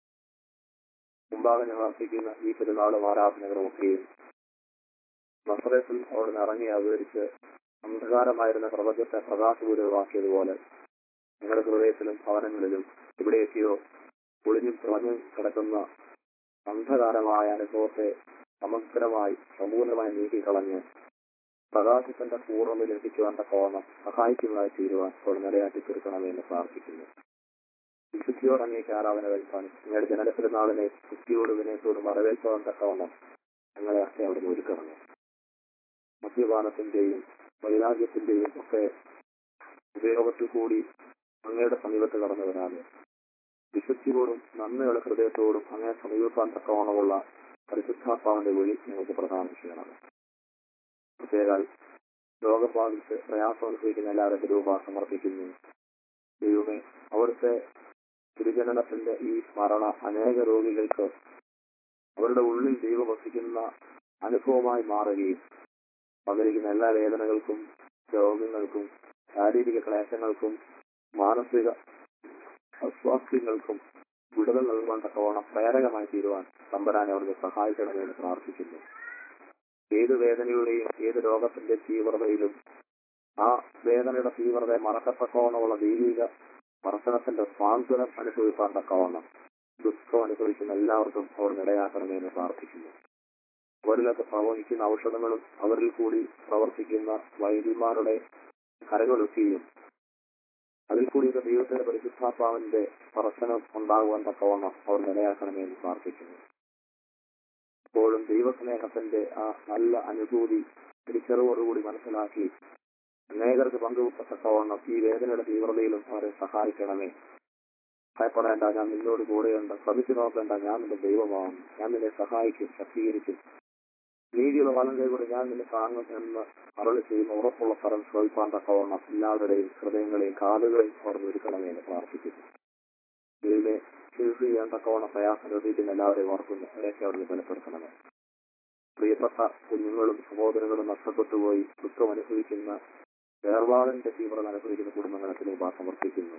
മുമ്പാകെ ഞങ്ങൾ അർപ്പിക്കുന്ന ഈ പെരുന്നാളും ആരാധനകളും ഒക്കെയും നസ്രത്തിൽ അവിടുന്ന് ഇറങ്ങി അവതരിച്ച് അന്ധകാരമായിരുന്ന പ്രപഞ്ചത്തെ പ്രകാശപൂരിതമാക്കിയതുപോലെ ഞങ്ങളുടെ ഹൃദയത്തിലും ഭവനങ്ങളിലും ഇവിടെയൊക്കെയോ ഒളിഞ്ഞും തുറഞ്ഞും കിടക്കുന്ന അന്ധകാരമായ അനുഭവത്തെ സമഗ്രമായി സമ്പൂർണമായി നീക്കിക്കളഞ്ഞ് പ്രകാശത്തിന്റെ പൂർണ്ണതയിൽ എത്തിക്കുവാൻ തക്കവണ്ണം സഹായിക്കുന്നതായി തീരുവാൻ അവിടെ നിലയാക്കി തീർക്കണമേ എന്ന് പ്രാർത്ഥിക്കുന്നു വിശുദ്ധിയോട് അങ്ങേക്ക് ആരാധന കഴിക്കാനും നിങ്ങളുടെ ജനനപ്പെരുന്നാളിനെ ശുദ്ധിയോടും വിനയത്തോടും വരവേൽക്കുവാൻ തക്കവണ്ണം ഞങ്ങളെ ഒക്കെ അവിടെ ഒരുക്കണമേ മദ്യപാനത്തിന്റെയും വൈരാഗ്യത്തിന്റെയും ഒക്കെ ഉപയോഗത്തിൽ കൂടി അങ്ങയുടെ സമീപത്ത് കടന്നു വരാതെ വിശുദ്ധിയോടും നന്ദിയുള്ള ഹൃദയത്തോടും അങ്ങനെ സമീപിക്കാൻ തക്കവണ്ണമുള്ള പരിശുദ്ധാത്മാവിന്റെ വഴി ഞങ്ങൾക്ക് പ്രദാനം ചെയ്യണം പ്രത്യേകാൽ രോഗം ബാധിച്ച് പ്രയാസം അനുഭവിക്കുന്ന എല്ലാവരുടെ രൂപ സമർപ്പിക്കുന്നു ദൈവമേ അവിടുത്തെ തിരുജനനത്തിന്റെ ഈ സ്മരണ അനേക രോഗികൾക്ക് അവരുടെ ഉള്ളിൽ ദൈവം വസിക്കുന്ന അനുഭവമായി മാറുകയും വന്നിരിക്കുന്ന എല്ലാ വേദനകൾക്കും രോഗങ്ങൾക്കും ശാരീരിക ക്ലേശങ്ങൾക്കും മാനസിക അസ്വാസ്ഥ്യങ്ങൾക്കും വിടുതൽ നൽകുവാൻ തക്കവണ്ണം പ്രേരകമായി തീരുവാൻ തമ്പരാനെ അവിടുന്ന് സഹായിക്കണമെന്ന് പ്രാർത്ഥിക്കുന്നു ഏത് വേദനയുടെയും ഏത് രോഗത്തിന്റെ തീവ്രതയിലും ആ വേദനയുടെ തീവ്രതയെ മറക്കത്തക്കവണ്ണമുള്ള ദൈവിക സ്പർശനത്തിന്റെ സ്വാന്തനം അനുഭവിക്കാൻ തക്കവണ്ണം ദുഃഖം അനുഭവിക്കുന്ന എല്ലാവർക്കും അവർ ഇടയാക്കണമെന്ന് പ്രാർത്ഥിക്കുന്നു അവരിലൊക്കെ പ്രവഹിക്കുന്ന ഔഷധങ്ങളും അവരിൽ കൂടി പ്രവർത്തിക്കുന്ന വൈദ്യന്മാരുടെ കരകളൊക്കെയും അതിൽ കൂടിയൊക്കെ ദൈവത്തിന്റെ പരിശുദ്ധാത്മാവിന്റെ സ്പർശനം ഉണ്ടാകുവാൻ തക്കവണ്ണം അവർ നിലയാക്കണമെന്ന് പ്രാർത്ഥിക്കുന്നു ഇപ്പോഴും ദൈവസ്നേഹത്തിന്റെ ആ നല്ല അനുഭൂതി തിരിച്ചറിവോടുകൂടി മനസ്സിലാക്കി അനേകർക്ക് പങ്കുവെക്കത്തക്കവണ്ണം ഈ വേദനയുടെ തീവ്രതയിലും അവരെ സഹായിക്കണമേ ഭയപ്പെടേണ്ട ഞാൻ നിന്നോട് കൂടെയുണ്ട് ശ്രമിച്ചു നോക്കേണ്ട ഞാൻ നിന്റെ ദൈവമാകും ഞാൻ നിന്നെ സഹായിക്കും ശക്തീകരിക്കും നീതിയുള്ള വലം കൈകൊണ്ട് ഞാൻ നിന്നെ താങ്ങും എന്ന് അരളി ചെയ്യുന്ന ഉറപ്പുള്ള സ്ഥലം ശ്രമിപ്പാൻ തക്കവണ്ണം എല്ലാവരുടെയും ഹൃദയങ്ങളെയും കാലുകളെയും അവർ ഒരുക്കണമേ എന്ന് പ്രാർത്ഥിക്കുന്നു ഇതിനെ ചികിത്സ ചെയ്യാൻ തക്കവണ്ണം പ്രയാസം അനുഭവിക്കുന്ന എല്ലാവരെയും ഓർക്കുന്നു അവരെയൊക്കെ അവിടുന്ന് ബലപ്പെടുത്തണമേ പ്രിയപ്പെട്ട കുഞ്ഞുങ്ങളും സഹോദരങ്ങളും നഷ്ടപ്പെട്ടുപോയി ദുഃഖം അനുഭവിക്കുന്ന വേർപാടിന്റെ തീവ്രത അനുഭവിക്കുന്ന കുടുംബങ്ങളെ രൂപ സമർപ്പിക്കുന്നു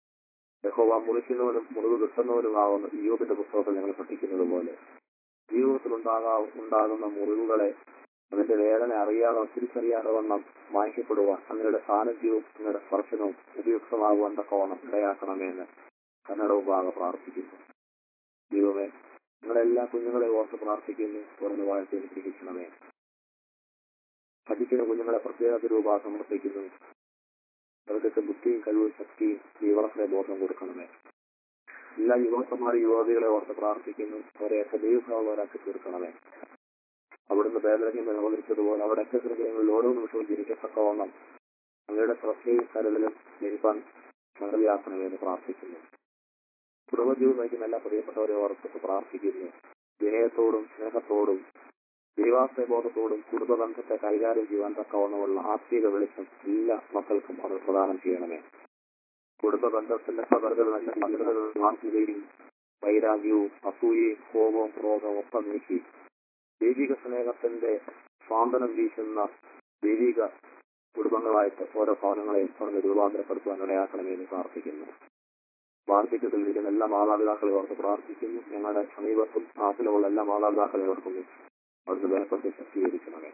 യഹോവ മുറിക്കുന്നവനും മുറിവ് കിട്ടുന്നവനുമാകുന്ന യോബിന്റെ പുസ്തകത്തിൽ ഞങ്ങൾ പഠിക്കുന്നത് പോലെ ജീവിതത്തിൽ ഉണ്ടാകാ ഉണ്ടാകുന്ന മുറിവുകളെ അതിന്റെ വേദന അറിയാതെ തിരിച്ചറിയാതെ വണ്ണം മായ്ക്കപ്പെടുവാൻ അങ്ങയുടെ സാന്നിധ്യവും അങ്ങയുടെ സ്പർശനവും ഉപയുക്തമാകുവാൻ തക്കവണ്ണം ഇടയാക്കണമെന്ന് കന്നഡ വിഭാഗം പ്രാർത്ഥിക്കുന്നു ദൈവമേ നിങ്ങളെല്ലാ കുഞ്ഞുങ്ങളെ ഓർത്ത് പ്രാർത്ഥിക്കുന്നു തുറന്നു വാഴ്ത്തി അനുഗ്രഹിക്കണമേ പഠിക്കുന്ന കുഞ്ഞുങ്ങളെ പ്രത്യേക രൂപ സമർപ്പിക്കുന്നു അവർക്കൊക്കെ ബുദ്ധിയും കഴിവും ശക്തിയും തീവ്രത്തെ ബോധം കൊടുക്കണമേ എല്ലാ യുവക്കന്മാരും യുവതികളെ ഓർത്ത് പ്രാർത്ഥിക്കുന്നു അവരെയൊക്കെ ദൈവഭാവരാക്കി തീർക്കണമേ അവിടുന്ന് ഭേദരജ്ഞം അനുവദിച്ചതുപോലെ അവിടെയൊക്കെ ഹൃദയങ്ങളിൽ ഓരോ നിമിഷവും ജീവിക്കത്തക്കവണ്ണം അങ്ങയുടെ ശ്രദ്ധയും കരുതലും ജനിപ്പാൻ മംഗളിയാക്കണമെന്ന് പ്രാർത്ഥിക്കുന്നു കുടുംബജീവിതം നയിക്കുന്ന എല്ലാ പ്രിയപ്പെട്ടവരെ ഓർത്ത് പ്രാർത്ഥിക്കുന്നു വിനയത്തോടും സ്നേഹത്തോടും ദൈവാശ്രയ ബോധത്തോടും കുടുംബബന്ധത്തെ കൈകാര്യം ചെയ്യുവാൻ തക്കവണ്ണമുള്ള ആത്മീക വെളിച്ചം എല്ലാ മക്കൾക്കും അവർ പ്രദാനം ചെയ്യണമേ കുടുംബ ബന്ധത്തിന്റെ പകർകൾ നല്ല പകർകൾ മാറ്റുകയും വൈരാഗ്യവും അസൂയയും കോപവും ക്രോധവും ഒക്കെ നീക്കി ദൈവിക സ്നേഹത്തിന്റെ സ്വാന്തനം വീശുന്ന ദൈവിക കുടുംബങ്ങളായിട്ട് ഓരോ ഭവനങ്ങളെയും അവിടെ രൂപാന്തരപ്പെടുത്തുവാൻ ഇടയാക്കണമെന്ന് പ്രാർത്ഥിക്കുന്നു വാർദ്ധക്യത്തിൽ ഇരിക്കുന്ന എല്ലാ മാതാപിതാക്കളെ ഓർത്ത് പ്രാർത്ഥിക്കുന്നു ഞങ്ങളുടെ സമീപത്തും നാട്ടിലുള്ള എല്ലാ മാതാപിതാക്കളെ ഓർക്കുന്നു അവിടുന്ന് ബലപ്പെട്ട് ശക്തീകരിക്കണമേ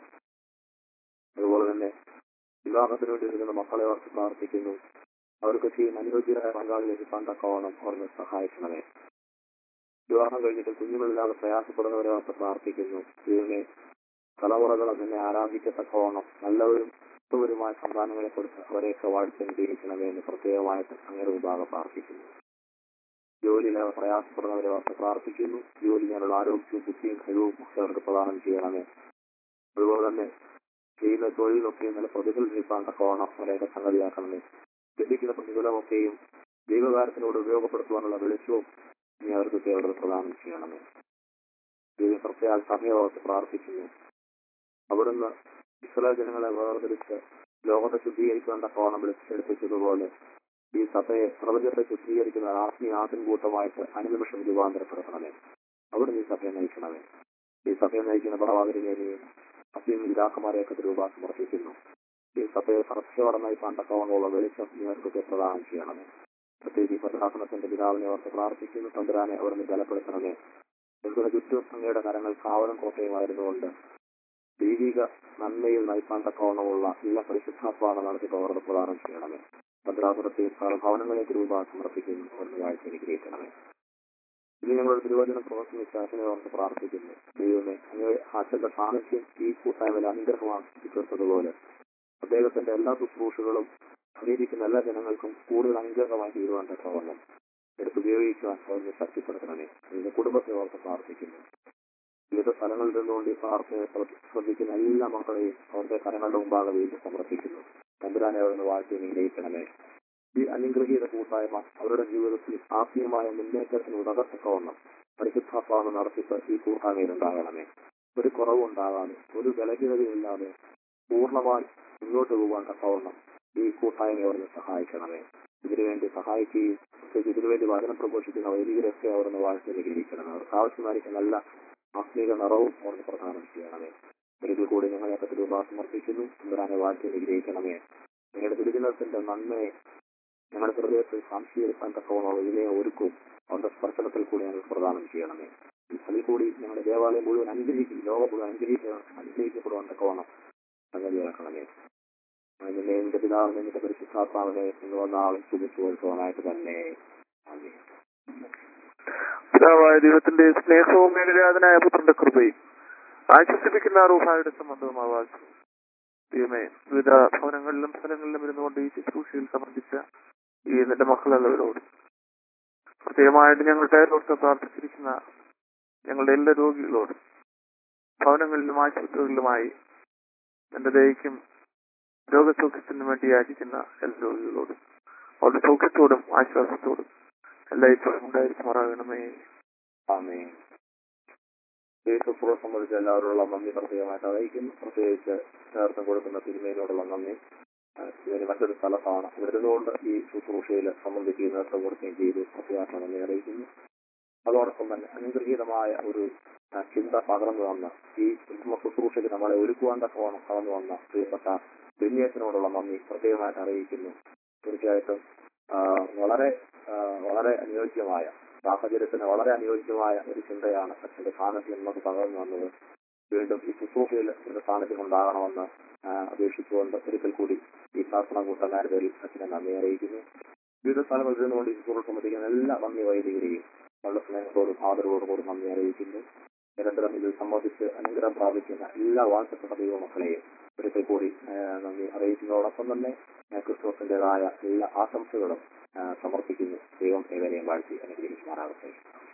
അതുപോലെ തന്നെ വിവാഹത്തിന് വേണ്ടി ഇരിക്കുന്ന മക്കളെ ഓർത്ത് പ്രാർത്ഥിക്കുന്നു അവർക്ക് ചെയ്യും അനുയോജ്യരായ പങ്കാളി ലഭിക്കാൻ തക്കവണ്ണം അവർക്ക് സഹായിക്കണമേ വിവാഹം കഴിഞ്ഞിട്ട് കുഞ്ഞുങ്ങളില്ലാതെ പ്രയാസപ്പെടുന്നവരെ ഓർത്ത് പ്രാർത്ഥിക്കുന്നു ഇതിനെ തലമുറകൾ അതിനെ ആരാധിക്കത്തക്കവണ്ണം നല്ലവരും ഉത്തമരുമായ സന്താനങ്ങളെ കൊടുത്ത് അവരെയൊക്കെ വാഴ്ചനുഗ്രഹിക്കണമേ എന്ന് പ്രത്യേകമായിട്ട് അങ്ങനെ വിഭാഗം പ്രാർത്ഥിക്കുന്നു ജോലിയിലെ പ്രയാസപ്പെടുന്നവരെ ഓർത്ത് പ്രാർത്ഥിക്കുന്നു ജോലി ഞാനുള്ള ആരോഗ്യവും ബുദ്ധിയും കഴിവും ഒക്കെ അവർക്ക് പ്രദാനം ചെയ്യണമേ അതുപോലെ തന്നെ ചെയ്യുന്ന തൊഴിലൊക്കെയും നല്ല പ്രതിഫലം ലഭിക്കാൻ തക്കവണ്ണം അവരെയൊക്കെ സംഗതിയാക്കണമേ ലഭിക്കുന്ന പ്രതിഫലമൊക്കെയും ദൈവകാര്യത്തിനോട് ഉപയോഗപ്പെടുത്തുവാനുള്ള വെളിച്ചവും നീ അവർക്ക് കേവലം പ്രദാനം ചെയ്യണമേ ദൈവം പ്രത്യേക സഭയെ ഓർത്ത് പ്രാർത്ഥിക്കുന്നു അവിടുന്ന് ഇസ്രായേൽ ജനങ്ങളെ വേർതിരിച്ച് ലോകത്തെ ശുദ്ധീകരിക്കാൻ തക്കവണ്ണം വിളിച്ചെടുപ്പിച്ചതുപോലെ ഈ സഭയെ പ്രപഞ്ചത്തെ ശുദ്ധീകരിക്കുന്ന ആത്മീയ ആട്ടിൻകൂട്ടമായിട്ട് അനുനിമിഷം രൂപാന്തരപ്പെടുത്തണമേ അവിടുന്ന് ഈ സഭയെ നയിക്കണമേ ഈ സഭയെ നയിക്കുന്ന പ്രവാചകനെയും അസീം പിതാക്കന്മാരെയൊക്കെ രൂപ സമർപ്പിക്കുന്നു ഈ സഭയെ സത്യയോടെ നയിക്കാൻ തക്കവണ്ണമുള്ള വെളിച്ചം നിങ്ങൾക്കൊക്കെ പ്രദാനം ചെയ്യണമേ പ്രത്യേകിച്ച് ഈ ഭദ്രാസനത്തിന്റെ പിതാവിനെ ഓർത്ത് പ്രാർത്ഥിക്കുന്നു തമ്പുരാനെ അവിടുന്ന് ബലപ്പെടുത്തണമേ നിങ്ങളുടെ ചുറ്റും അങ്ങയുടെ കരങ്ങൾ കാവലും കോട്ടയുമായിരുന്നുകൊണ്ട് ദൈവിക നന്മയിൽ നയിക്കാൻ തക്കവണ്ണമുള്ള എല്ലാ പരിശുദ്ധാത്മാവ് നടത്തി അവരുടെ പ്രദാനം ചെയ്യണമേ ഭദ്രാപുരത്തെ ഭവനങ്ങളിലേക്ക് രൂപ സമർപ്പിക്കുന്നു ഒരു കാഴ്ച അനുഗ്രഹിക്കണമേ ഇനി ഞങ്ങളുടെ തിരുവചനം പ്രവർത്തിച്ച അച്ഛനെ ഓർത്ത് പ്രാർത്ഥിക്കുന്നു ദൈവമേ അങ്ങ് അച്ഛന്റെ സാന്നിധ്യം ഈ കൂട്ടായ്മയിൽ അനുഗ്രഹമാക്കി തീർത്തതുപോലെ അദ്ദേഹത്തിന്റെ എല്ലാ ശുശ്രൂഷകളും സമീപിക്കുന്ന എല്ലാ ജനങ്ങൾക്കും കൂടുതൽ അനുഗ്രഹമായി തീരുവാൻ തക്കവണ്ണം എടുത്തുപയോഗിക്കുവാൻ അവർക്ക് ശക്തിപ്പെടുത്തണമേ അതിന്റെ കുടുംബത്തെ ഓർത്ത് പ്രാർത്ഥിക്കുന്നു വിവിധ സ്ഥലങ്ങളിൽ നിന്നുകൊണ്ട് ഈ പ്രാർത്ഥനയെ ശ്രദ്ധിക്കുന്ന എല്ലാ മക്കളെയും അവരുടെ കരങ്ങളുടെ മുമ്പാകെ വീണ്ടും സമർപ്പിക്കുന്നു തമ്പുരാനെ അവിടുന്ന് വാഴ്ത്തി നിഗ്രഹിക്കണമേ ഈ അനുഗ്രഹീത കൂട്ടായ്മ അവരുടെ ജീവിതത്തിൽ ആത്മീയമായ മുന്നേറ്റത്തിന് ഉതകത്തക്കവണ്ണം പരിശുദ്ധാത്മാവ് നടത്തിപ്പ് ഈ കൂട്ടായ്മയിൽ ഉണ്ടാകണമേ ഒരു കുറവുണ്ടാകാതെ ഒരു ബലഹീനതയില്ലാതെ പൂർണ്ണമായി മുന്നോട്ട് പോകാൻ തക്കവണ്ണം ഈ കൂട്ടായ്മ അവരെ സഹായിക്കണമേ ഇതിനുവേണ്ടി സഹായിക്കുകയും പ്രത്യേകിച്ച് ഇതിനുവേണ്ടി വചനം പ്രഘോഷിക്കുന്ന വൈദികരൊക്കെ അവിടുന്ന് വാഴ്ച നിഗ്രഹിക്കണമേ അവർക്ക് ആവശ്യമായിരിക്കുന്ന നല്ല ആത്മീക നിറവും അവർക്ക് പ്രദാനം ചെയ്യണമേ ഒരിക്കൽ കൂടി ഞങ്ങളെയൊക്കെ രൂപ സമർപ്പിക്കുന്നു സുന്ദരാനെ വാഴ്ച നിഗ്രഹിക്കണമേ നിങ്ങളുടെ തിരുദിനത്തിന്റെ നന്മയെ ഞങ്ങളുടെ ഹൃദയത്തിൽ സാംശീകരിക്കാൻ തക്കവണ്ണമുള്ള ഇതിനെ ഒരുക്കും അവരുടെ സ്പർശനത്തിൽ കൂടി ഞങ്ങൾ പ്രദാനം ചെയ്യണമേ അതിൽ കൂടി ഞങ്ങളുടെ ദേവാലയം മുഴുവൻ അനുഗ്രഹിക്കും ലോകം മുഴുവൻ അനുഗ്രഹിക്ക അനുഗ്രഹിക്കപ്പെടുവാൻ തക്കവണ്ണം സംഗതിയാക്കണമേ അതിന്റെ എന്റെ പിതാവിനെ എന്റെ പരിശുദ്ധാത്മാവിനെ എന്ന് വന്ന ആളെ സുഖിച്ചു കൊടുക്കുവാനായിട്ട് തന്നെ ആമേൻ. പിതാവായ ദൈവത്തിന്റെ സ്നേഹവും ഏകജാതനായ പുത്രന്റെ കൃപയും ആശ്വസിപ്പിക്കുന്ന റൂഹായുടെ സംബന്ധവുമാവാൻ ദൈവമേ വിവിധ ഭവനങ്ങളിലും സ്ഥലങ്ങളിലും ഇരുന്നുകൊണ്ട് ഈ ശുശ്രൂഷയിൽ സംബന്ധിച്ച ഈ നിന്റെ മക്കളെല്ലാവരോട് പ്രത്യേകമായിട്ട് ഞങ്ങൾ പേരോർത്ത് പ്രാർത്ഥിച്ചിരിക്കുന്ന ഞങ്ങളുടെ എല്ലാ രോഗികളോടും ഭവനങ്ങളിലും ആശുപത്രികളിലുമായി എന്റെ ദയക്കും രോഗസൗഖ്യത്തിനു വേണ്ടി യാചിക്കുന്ന എല്ലാ രോഗികളോടും അവരുടെ സൗഖ്യത്തോടും ആശ്വാസത്തോടും എല്ലായ്പ്പോഴും ഉണ്ടായിരിക്കുമാറാകണമേ ആമേൻ യേശുപ്രോ സംബന്ധിച്ച് എല്ലാവരോടുള്ള നന്ദി പ്രത്യേകമായിട്ട് അറിയിക്കുന്നു പ്രത്യേകിച്ച് നേതൃത്വം കൊടുക്കുന്ന തിരുമേനോടുള്ള നന്ദി ആ, ഇതിന് മറ്റൊരു സ്ഥലത്താണ് വരുന്നതുകൊണ്ട് ഈ ശുശ്രൂഷയിൽ സംബന്ധിക്കുകയും നേതൃത്വം കൊടുക്കുകയും ചെയ്തു പ്രത്യേകം നന്ദി അറിയിക്കുന്നു അതോടൊപ്പം തന്നെ അനുഗ്രഹീതമായ ഒരു ആ, ചിന്ത പകർന്നു വന്ന ഈ ഉത്തമ ശുശ്രൂഷയ്ക്ക് നമ്മളെ ഒരുക്കുവാൻ തക്കവണ്ണം കടന്നു വന്ന പ്രിയപ്പെട്ട ബെന്നിയത്തിനോടുള്ള നന്ദി പ്രത്യേകമായിട്ട് അറിയിക്കുന്നു തീർച്ചയായിട്ടും ആ, വളരെ ആ, വളരെ അനുയോജ്യമായ സാഹചര്യത്തിന് വളരെ അനുയോജ്യമായ ഒരു ചിന്തയാണ് അച്ഛന്റെ സാന്നിധ്യം നമുക്ക് പകർന്നു വന്നത് വീണ്ടും ഈ ശുശ്രൂഷയിൽ ഒരു സാന്നിധ്യം ഉണ്ടാകണമെന്ന് ആ, അപേക്ഷിച്ചുകൊണ്ട് ഒരിക്കൽ കൂടി ഈ പ്രാർത്ഥന കൂട്ടക്കാരുടെ പേരിൽ അച്ഛനെ നന്ദി അറിയിക്കുന്നു വിവിധ സ്ഥലങ്ങളിൽ ഇരുന്നുകൊണ്ട് ഈ ശുശ്രൂഷ സംബന്ധിക്കുന്ന എല്ലാ നന്ദി വൈദികരെയും വളരെ സ്നേഹത്തോടും ആദരവോടും കൂടി നന്ദി അറിയിക്കുന്നു നിരന്തരം ഇതിൽ സംബന്ധിച്ച് അനുഗ്രഹം പ്രാപിക്കുന്ന എല്ലാ വാഴ്ചപ്പെട്ട ദൈവമക്കളെയും ഒരിക്കൽ കൂടി ആ, നന്ദി അറിയിക്കുന്നതോടൊപ്പം തന്നെ ആ, ക്രിസ്തുവത്തിന്റേതായ എല്ലാ ആശംസകളും ആ, സമർപ്പിക്കുന്നു ദൈവം ഏവരെയും വാഴ്ത്തി അനുഗ്രഹിക്കുമാറാകട്ടെ